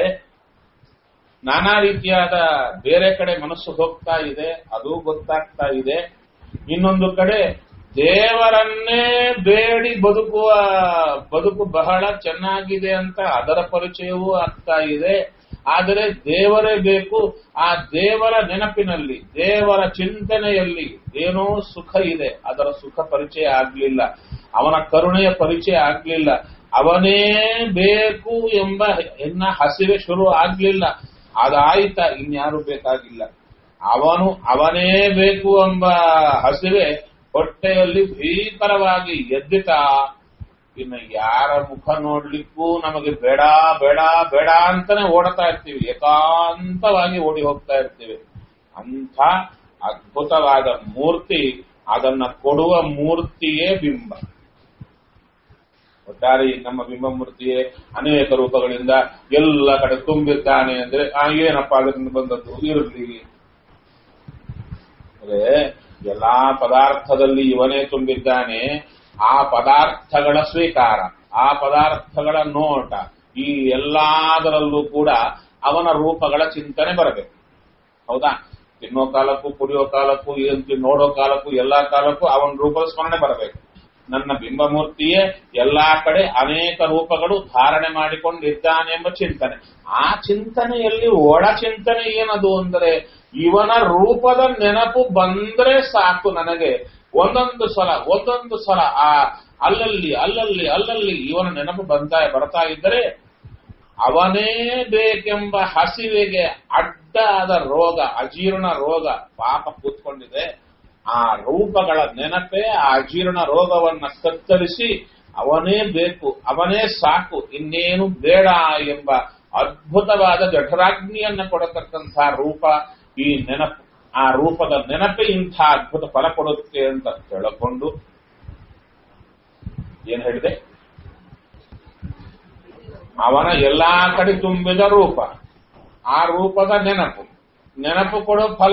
ನಾನಾ ರೀತಿಯಾದ ಬೇರೆ ಕಡೆ ಮನಸ್ಸು ಹೋಗ್ತಾ ಇದೆ ಅದು ಗೊತ್ತಾಗ್ತಾ ಇದೆ ಇನ್ನೊಂದು ಕಡೆ ದೇವರನ್ನೇ ಬೇಡಿ ಬದುಕುವ ಬದುಕು ಬಹಳ ಚೆನ್ನಾಗಿದೆ ಅಂತ ಅದರ ಪರಿಚಯವೂ ಆಗ್ತಾ ಇದೆ ಆದರೆ ದೇವರೇ ಬೇಕು ಆ ದೇವರ ನೆನಪಿನಲ್ಲಿ ದೇವರ ಚಿಂತನೆಯಲ್ಲಿ ಏನೋ ಸುಖ ಇದೆ ಅದರ ಸುಖ ಪರಿಚಯ ಆಗ್ಲಿಲ್ಲ ಅವನ ಕರುಣೆಯ ಪರಿಚಯ ಆಗ್ಲಿಲ್ಲ ಅವನೇ ಬೇಕು ಎಂಬ ಎನ್ನ ಹಸಿವೆ ಶುರು ಆಗ್ಲಿಲ್ಲ ಅದಾಯ್ತ ಇನ್ಯಾರು ಬೇಕಾಗಿಲ್ಲ ಅವನು ಅವನೇ ಬೇಕು ಎಂಬ ಹಸಿವೆ ಹೊಟ್ಟೆಯಲ್ಲಿ ಭೀಕರವಾಗಿ ಎದ್ದಿತ ಇನ್ನು ಯಾರ ಮುಖ ನೋಡ್ಲಿಕ್ಕೂ ನಮಗೆ ಬೇಡ ಬೇಡ ಬೇಡ ಅಂತಾನೆ ಓಡ್ತಾ ಇರ್ತೀವಿ ಏಕಾಂತವಾಗಿ ಓಡಿ ಹೋಗ್ತಾ ಇರ್ತೀವಿ ಅಂಥ ಅದ್ಭುತವಾದ ಮೂರ್ತಿ ಅದನ್ನ ಕೊಡುವ ಮೂರ್ತಿಯೇ ಬಿಂಬ ಒಟ್ಟಾರೆ ಈ ನಮ್ಮ ಬಿಂಬ ಮೂರ್ತಿಯೇ ಅನೇಕ ರೂಪಗಳಿಂದ ಎಲ್ಲ ಕಡೆ ತುಂಬಿದ್ದಾನೆ ಅಂದ್ರೆ ಆ ಏನಪ್ಪ ಅದರಿಂದ ಬಂದದ್ದು ಇರಲಿ ಅಂದ್ರೆ ಎಲ್ಲಾ ಪದಾರ್ಥದಲ್ಲಿ ಇವನೇ ತುಂಬಿದ್ದಾನೆ ಆ ಪದಾರ್ಥಗಳ ಸ್ವೀಕಾರ ಆ ಪದಾರ್ಥಗಳ ನೋಟ ಈ ಎಲ್ಲದರಲ್ಲೂ ಕೂಡ ಅವನ ರೂಪಗಳ ಚಿಂತನೆ ಬರಬೇಕು ಹೌದಾ ತಿನ್ನೋ ಕಾಲಕ್ಕೂ ಕುಡಿಯೋ ಕಾಲಕ್ಕೂ ಏನ್ ತಿ- ನೋಡೋ ಕಾಲಕ್ಕೂ ಎಲ್ಲಾ ಕಾಲಕ್ಕೂ ಅವನ ರೂಪದ ಸ್ಮರಣೆ ಬರಬೇಕು ನನ್ನ ಬಿಂಬಮೂರ್ತಿಯೇ ಎಲ್ಲಾ ಕಡೆ ಅನೇಕ ರೂಪಗಳು ಧಾರಣೆ ಮಾಡಿಕೊಂಡಿದ್ದಾನೆ ಎಂಬ ಚಿಂತನೆ ಆ ಚಿಂತನೆಯಲ್ಲಿ ಒಳ ಚಿಂತನೆ ಏನದು ಅಂದರೆ ಇವನ ರೂಪದ ನೆನಪು ಬಂದ್ರೆ ಸಾಕು ನನಗೆ ಒಂದೊಂದು ಸಲ ಒಂದೊಂದು ಸಲ ಆ ಅಲ್ಲಲ್ಲಿ ಅಲ್ಲಲ್ಲಿ ಅಲ್ಲಲ್ಲಿ ಇವನ ನೆನಪು ಬಂತಾ ಬರ್ತಾ ಇದ್ದರೆ ಅವನೇ ಬೇಕೆಂಬ ಹಸಿವೆಗೆ ಅಡ್ಡಾದ ರೋಗ ಅಜೀರ್ಣ ರೋಗ ಪಾಪ ಕೂತ್ಕೊಂಡಿದೆ ಆ ರೂಪಗಳ ನೆನಪೇ ಆ ಅಜೀರ್ಣ ರೋಗವನ್ನ ಕತ್ತರಿಸಿ ಅವನೇ ಬೇಕು ಅವನೇ ಸಾಕು ಇನ್ನೇನು ಬೇಡ ಎಂಬ ಅದ್ಭುತವಾದ ಜಠರಾಗ್ನಿಯನ್ನ ಕೊಡತಕ್ಕಂತಹ ರೂಪ ಈ ನೆನಪು ಆ ರೂಪದ ನೆನಪೇ ಇಂಥ ಅದ್ಭುತ ಫಲ ಕೊಡುತ್ತೆ ಅಂತ ತಿಳ್ಕೊಂಡು ಏನ್ ಹೇಳಿದೆ ಅವನ ಎಲ್ಲಾ ಕಡೆ ತುಂಬಿದ ರೂಪ ಆ ರೂಪದ ನೆನಪು ನೆನಪು ಕೊಡೋ ಫಲ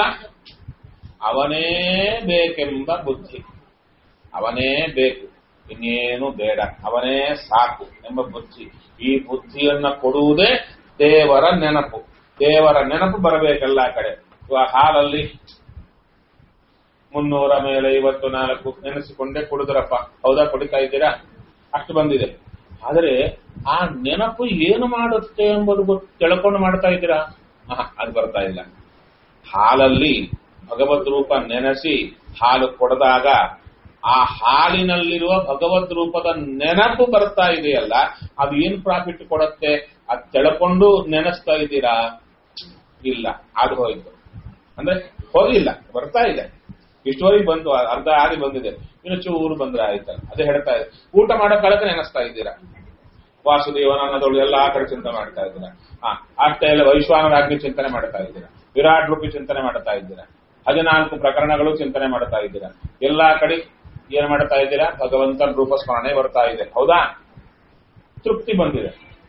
ಅವನೇ ಬೇಕೆಂಬ ಬುದ್ಧಿ ಅವನೇ ಬೇಕು ಇನ್ನೇನು ಬೇಡ ಅವನೇ ಸಾಕು ಎಂಬ ಬುದ್ಧಿ ಈ ಬುದ್ಧಿಯನ್ನ ಕೊಡುವುದೇ ದೇವರ ನೆನಪು ದೇವರ ನೆನಪು ಬರಬೇಕೆಲ್ಲ ಕಡೆ ಇವಾಗ ಹಾಲಲ್ಲಿ ಮುನ್ನೂರ ಮೇಲೆ ಐವತ್ತು ನಾಲ್ಕು ನೆನೆಸಿಕೊಂಡೇ ಕುಡಿದ್ರಪ್ಪ ಹೌದಾ ಕುಡಿತಾ ಇದ್ದೀರಾ ಅಷ್ಟು ಬಂದಿದೆ ಆದರೆ ಆ ನೆನಪು ಏನು ಮಾಡುತ್ತೆ ಎಂಬುದು ಗೊತ್ತು ತಿಳ್ಕೊಂಡು ಮಾಡ್ತಾ ಇದ್ದೀರಾ ಆಹಾ, ಅದು ಬರ್ತಾ ಇಲ್ಲ ಹಾಲಲ್ಲಿ ಭಗವದ್ ರೂಪ ನೆನೆಸಿ ಹಾಲು ಕೊಡದಾಗ ಆ ಹಾಲಿನಲ್ಲಿರುವ ಭಗವದ್ ರೂಪದ ನೆನಪು ಬರ್ತಾ ಇದೆಯಲ್ಲ ಅದು ಏನ್ ಪ್ರಾಫಿಟ್ ಕೊಡುತ್ತೆ ಅದು ತಿಳ್ಕೊಂಡು ನೆನೆಸ್ತಾ ಇದ್ದೀರಾ ಇಲ್ಲ ಅದು ಹೋಯ್ತು ಅಂದ್ರೆ ಹೋಗಿಲ್ಲ ಬರ್ತಾ ಇದೆ ಇಷ್ಟುವರೆಗೆ ಬಂತು ಅರ್ಧ ಆದಿ ಬಂದಿದೆ ಇನ್ನು ಚೂರು ಬಂದ್ರೆ ಆಯ್ತಲ್ಲ ಅದೇ ಹೇಳ್ತಾ ಇದೆ ಊಟ ಮಾಡೋ ಕಾಲಕ್ಕೆ ನೆನೆಸ್ತಾ ಇದ್ದೀರಾ ವಾಸುದೇವನ ಅನ್ನೋದೊಳು ಎಲ್ಲ ಆ ಕಡೆ ಚಿಂತನೆ ಮಾಡ್ತಾ ಇದ್ದೀರಾ ಹಾ ಅಷ್ಟೇ ಎಲ್ಲ ವೈಶ್ವಾನರಾಜ್ಞೆ ಚಿಂತನೆ ಮಾಡ್ತಾ ಇದ್ದೀರಾ ವಿರಾಟ್ ರೂಪಿ ಚಿಂತನೆ ಮಾಡ್ತಾ ಇದ್ದೀರಾ ಹದಿನಾಲ್ಕು ಪ್ರಕರಣಗಳು ಚಿಂತನೆ ಮಾಡ್ತಾ ಇದ್ದೀರಾ ಎಲ್ಲಾ ಕಡೆ ಏನ್ ಮಾಡ್ತಾ ಇದ್ದೀರಾ ಭಗವಂತನ ರೂಪ ಸ್ಮರಣೆ ಬರ್ತಾ ಇದೆ ಹೌದಾ ತೃಪ್ತಿ ಬಂದಿದೆ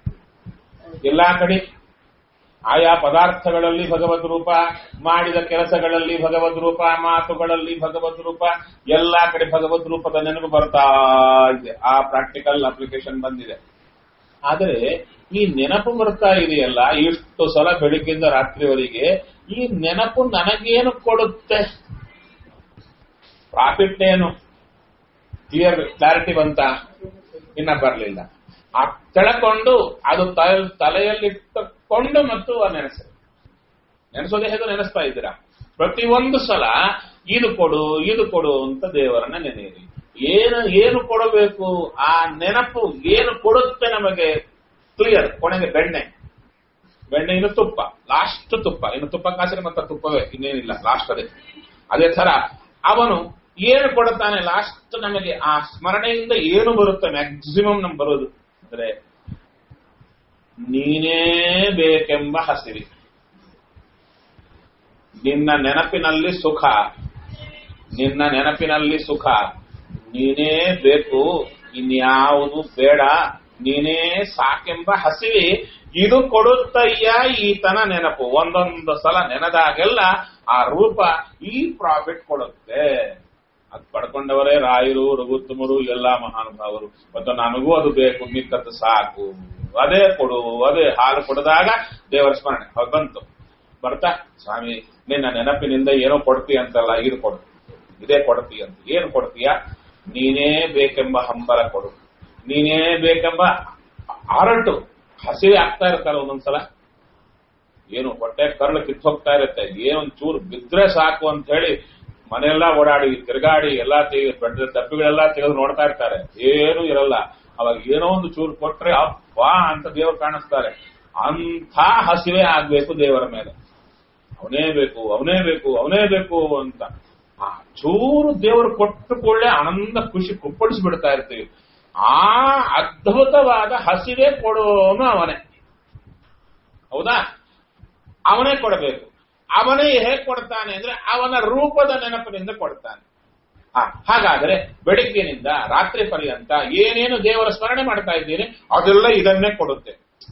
ಎಲ್ಲಾ ಕಡೆ ಆಯಾ ಪದಾರ್ಥಗಳಲ್ಲಿ ಭಗವದ್ ರೂಪ ಮಾಡಿದ ಕೆಲಸಗಳಲ್ಲಿ ಭಗವದ್ ರೂಪ ಮಾತುಗಳಲ್ಲಿ ಭಗವದ್ ರೂಪ ಎಲ್ಲಾ ಕಡೆ ಭಗವದ್ ರೂಪದ ನೆನಪು ಬರ್ತಾ ಇದೆ ಆ ಪ್ರಾಕ್ಟಿಕಲ್ ಅಪ್ಲಿಕೇಶನ್ ಬಂದಿದೆ ಆದರೆ ಈ ನೆನಪು ಬರ್ತಾ ಇದೆಯಲ್ಲ ಇಷ್ಟು ಸಲ ಬೆಳಿಗ್ಗಿಂದ ರಾತ್ರಿವರೆಗೆ ಈ ನೆನಪು ನನಗೇನು ಕೊಡುತ್ತೆ ಪ್ರಾಫಿಟ್ ಏನು ಕ್ಲಿಯರ್ ಕ್ಲಾರಿಟಿ ಬಂತ ಇನ್ನ ಬರಲಿಲ್ಲ ಆ ತೆಳಕೊಂಡು ಅದು ತಲೆ- ತಲೆಯಲ್ಲಿಟ್ಟುಕೊಂಡು ಮತ್ತು ನೆನೆಸ ನೆನೆಸೋದೇ ಹೇಗೆ ನೆನೆಸ್ತಾ ಇದ್ದೀರಾ ಪ್ರತಿಯೊಂದು ಸಲ ಇದು ಕೊಡು ಇದು ಕೊಡು ಅಂತ ದೇವರನ್ನ ನೆನೆಯಿರಿ ಏನು ಏನು ಕೊಡಬೇಕು ಆ ನೆನಪು ಏನು ಕೊಡುತ್ತೆ ನಮಗೆ ಕ್ಲಿಯರ್ ಕೊನೆಗೆ ಬೆಣ್ಣೆ ಬೆಣ್ಣೆ ಇನ್ನು ತುಪ್ಪ ಲಾಸ್ಟ್ ತುಪ್ಪ ಇನ್ನು ತುಪ್ಪ ಕಾಸಿನ ಮತ್ತೆ ತುಪ್ಪವೇ ಇನ್ನೇನಿಲ್ಲ ಲಾಸ್ಟ್ ಅದೇ ಅದೇ ತರ ಅವನು ಏನು ಕೊಡುತ್ತಾನೆ ಲಾಸ್ಟ್ ನಮಗೆ ಆ ಸ್ಮರಣೆಯಿಂದ ಏನು ಬರುತ್ತೆ ಮ್ಯಾಕ್ಸಿಮಮ್ ನಮ್ಗೆ ಬರೋದು ಅಂದ್ರೆ ನೀನೇ ಬೇಕೆಂಬ ಹಸಿವಿ ನಿನ್ನ ನೆನಪಿನಲ್ಲಿ ಸುಖ ನಿನ್ನ ನೆನಪಿನಲ್ಲಿ ಸುಖ ನೀನೇ ಬೇಕು ಇನ್ಯಾವುದು ಬೇಡ ನೀನೇ ಸಾಕೆಂಬ ಹಸಿವಿ ಇದು ಕೊಡುತ್ತಯ್ಯ ಈತನ ನೆನಪು ಒಂದೊಂದು ಸಲ ನೆನೆದಾಗೆಲ್ಲ ಆ ರೂಪ ಈ ಪ್ರಾಫಿಟ್ ಕೊಡುತ್ತೆ ಅದು ಪಡ್ಕೊಂಡವರೇ ರಾಯರು ರಘುತ್ತಮರು ಎಲ್ಲಾ ಮಹಾನುಭಾವರು ಮತ್ತು ನನಗೂ ಅದು ಬೇಕು ಮಿಕ್ಕದ್ದು ಸಾಕು ಅದೇ ಕೊಡು ಅದೇ ಹಾಲು ಕೊಡದಾಗ ದೇವರ ಸ್ಮರಣೆ ಹೌದ್ ಬಂತು ಬರ್ತಾ ಸ್ವಾಮಿ ನಿನ್ನ ನೆನಪಿನಿಂದ ಏನೋ ಕೊಡ್ತೀಯ ಅಂತಲ್ಲ ಇದು ಕೊಡು ಇದೇ ಕೊಡ್ತೀಯ ಅಂತ ಏನು ಕೊಡ್ತೀಯ ನೀನೇ ಬೇಕೆಂಬ ಹಂಬಲ ಕೊಡು ನೀನೇ ಬೇಕೆಂಬ ಆರಟು ಹಸಿವೆ ಆಗ್ತಾ ಇರ್ತಾರೆ ಒಂದೊಂದ್ಸಲ ಏನು ಹೊಟ್ಟೆ ಕರಳು ಕಿತ್ತೋಗ್ತಾ ಇರುತ್ತೆ ಏನೊಂದ್ ಚೂರು ಬಿದ್ರೆ ಸಾಕು ಅಂತ ಹೇಳಿ ಮನೆಯೆಲ್ಲ ಓಡಾಡಿ ತಿರುಗಾಡಿ ಎಲ್ಲಾ ತೆಗೆದು ಡಬ್ಬಿಗಳೆಲ್ಲ ತೆಗೆದು ನೋಡ್ತಾ ಇರ್ತಾರೆ ಏನು ಇರಲ್ಲ ಅವಾಗ ಏನೋ ಒಂದು ಚೂರು ಕೊಟ್ರೆ ಅಪ್ಪಾ ಅಂತ ದೇವರು ಕಾಣಿಸ್ತಾರೆ ಅಂಥ ಹಸಿವೆ ಆಗ್ಬೇಕು ದೇವರ ಮೇಲೆ ಅವನೇ ಬೇಕು ಅವನೇ ಬೇಕು ಅವನೇ ಬೇಕು ಅಂತ ಆ ಚೂರು ದೇವರು ಕೊಟ್ಟು ಕೂಡಲೇ ಆನಂದ ಖುಷಿ ಕುಪ್ಪಡಿಸಿ ಬಿಡ್ತಾ ಇರ್ತೀವಿ ಆ ಅದ್ಭುತವಾದ ಹಸಿವೆ ಕೊಡೋನು ಅವನೇ ಹೌದಾ ಅವನೇ ಕೊಡಬೇಕು ಅವನೇ ಹೇಗೆ ಕೊಡ್ತಾನೆ ಅಂದ್ರೆ ಅವನ ರೂಪದ ನೆನಪಿನಿಂದ ಕೊಡ್ತಾನೆ ಆ, ಹಾಗಾದ್ರೆ ಬೆಳಿಗ್ಗೆನಿಂದ ರಾತ್ರಿ ಪರ್ಯಂತ ಏನೇನು ದೇವರ ಸ್ಮರಣೆ ಮಾಡ್ತಾ ಇದ್ದೀನಿ ಅದೆಲ್ಲ ಇದನ್ನೇ ಕೊಡುತ್ತೆ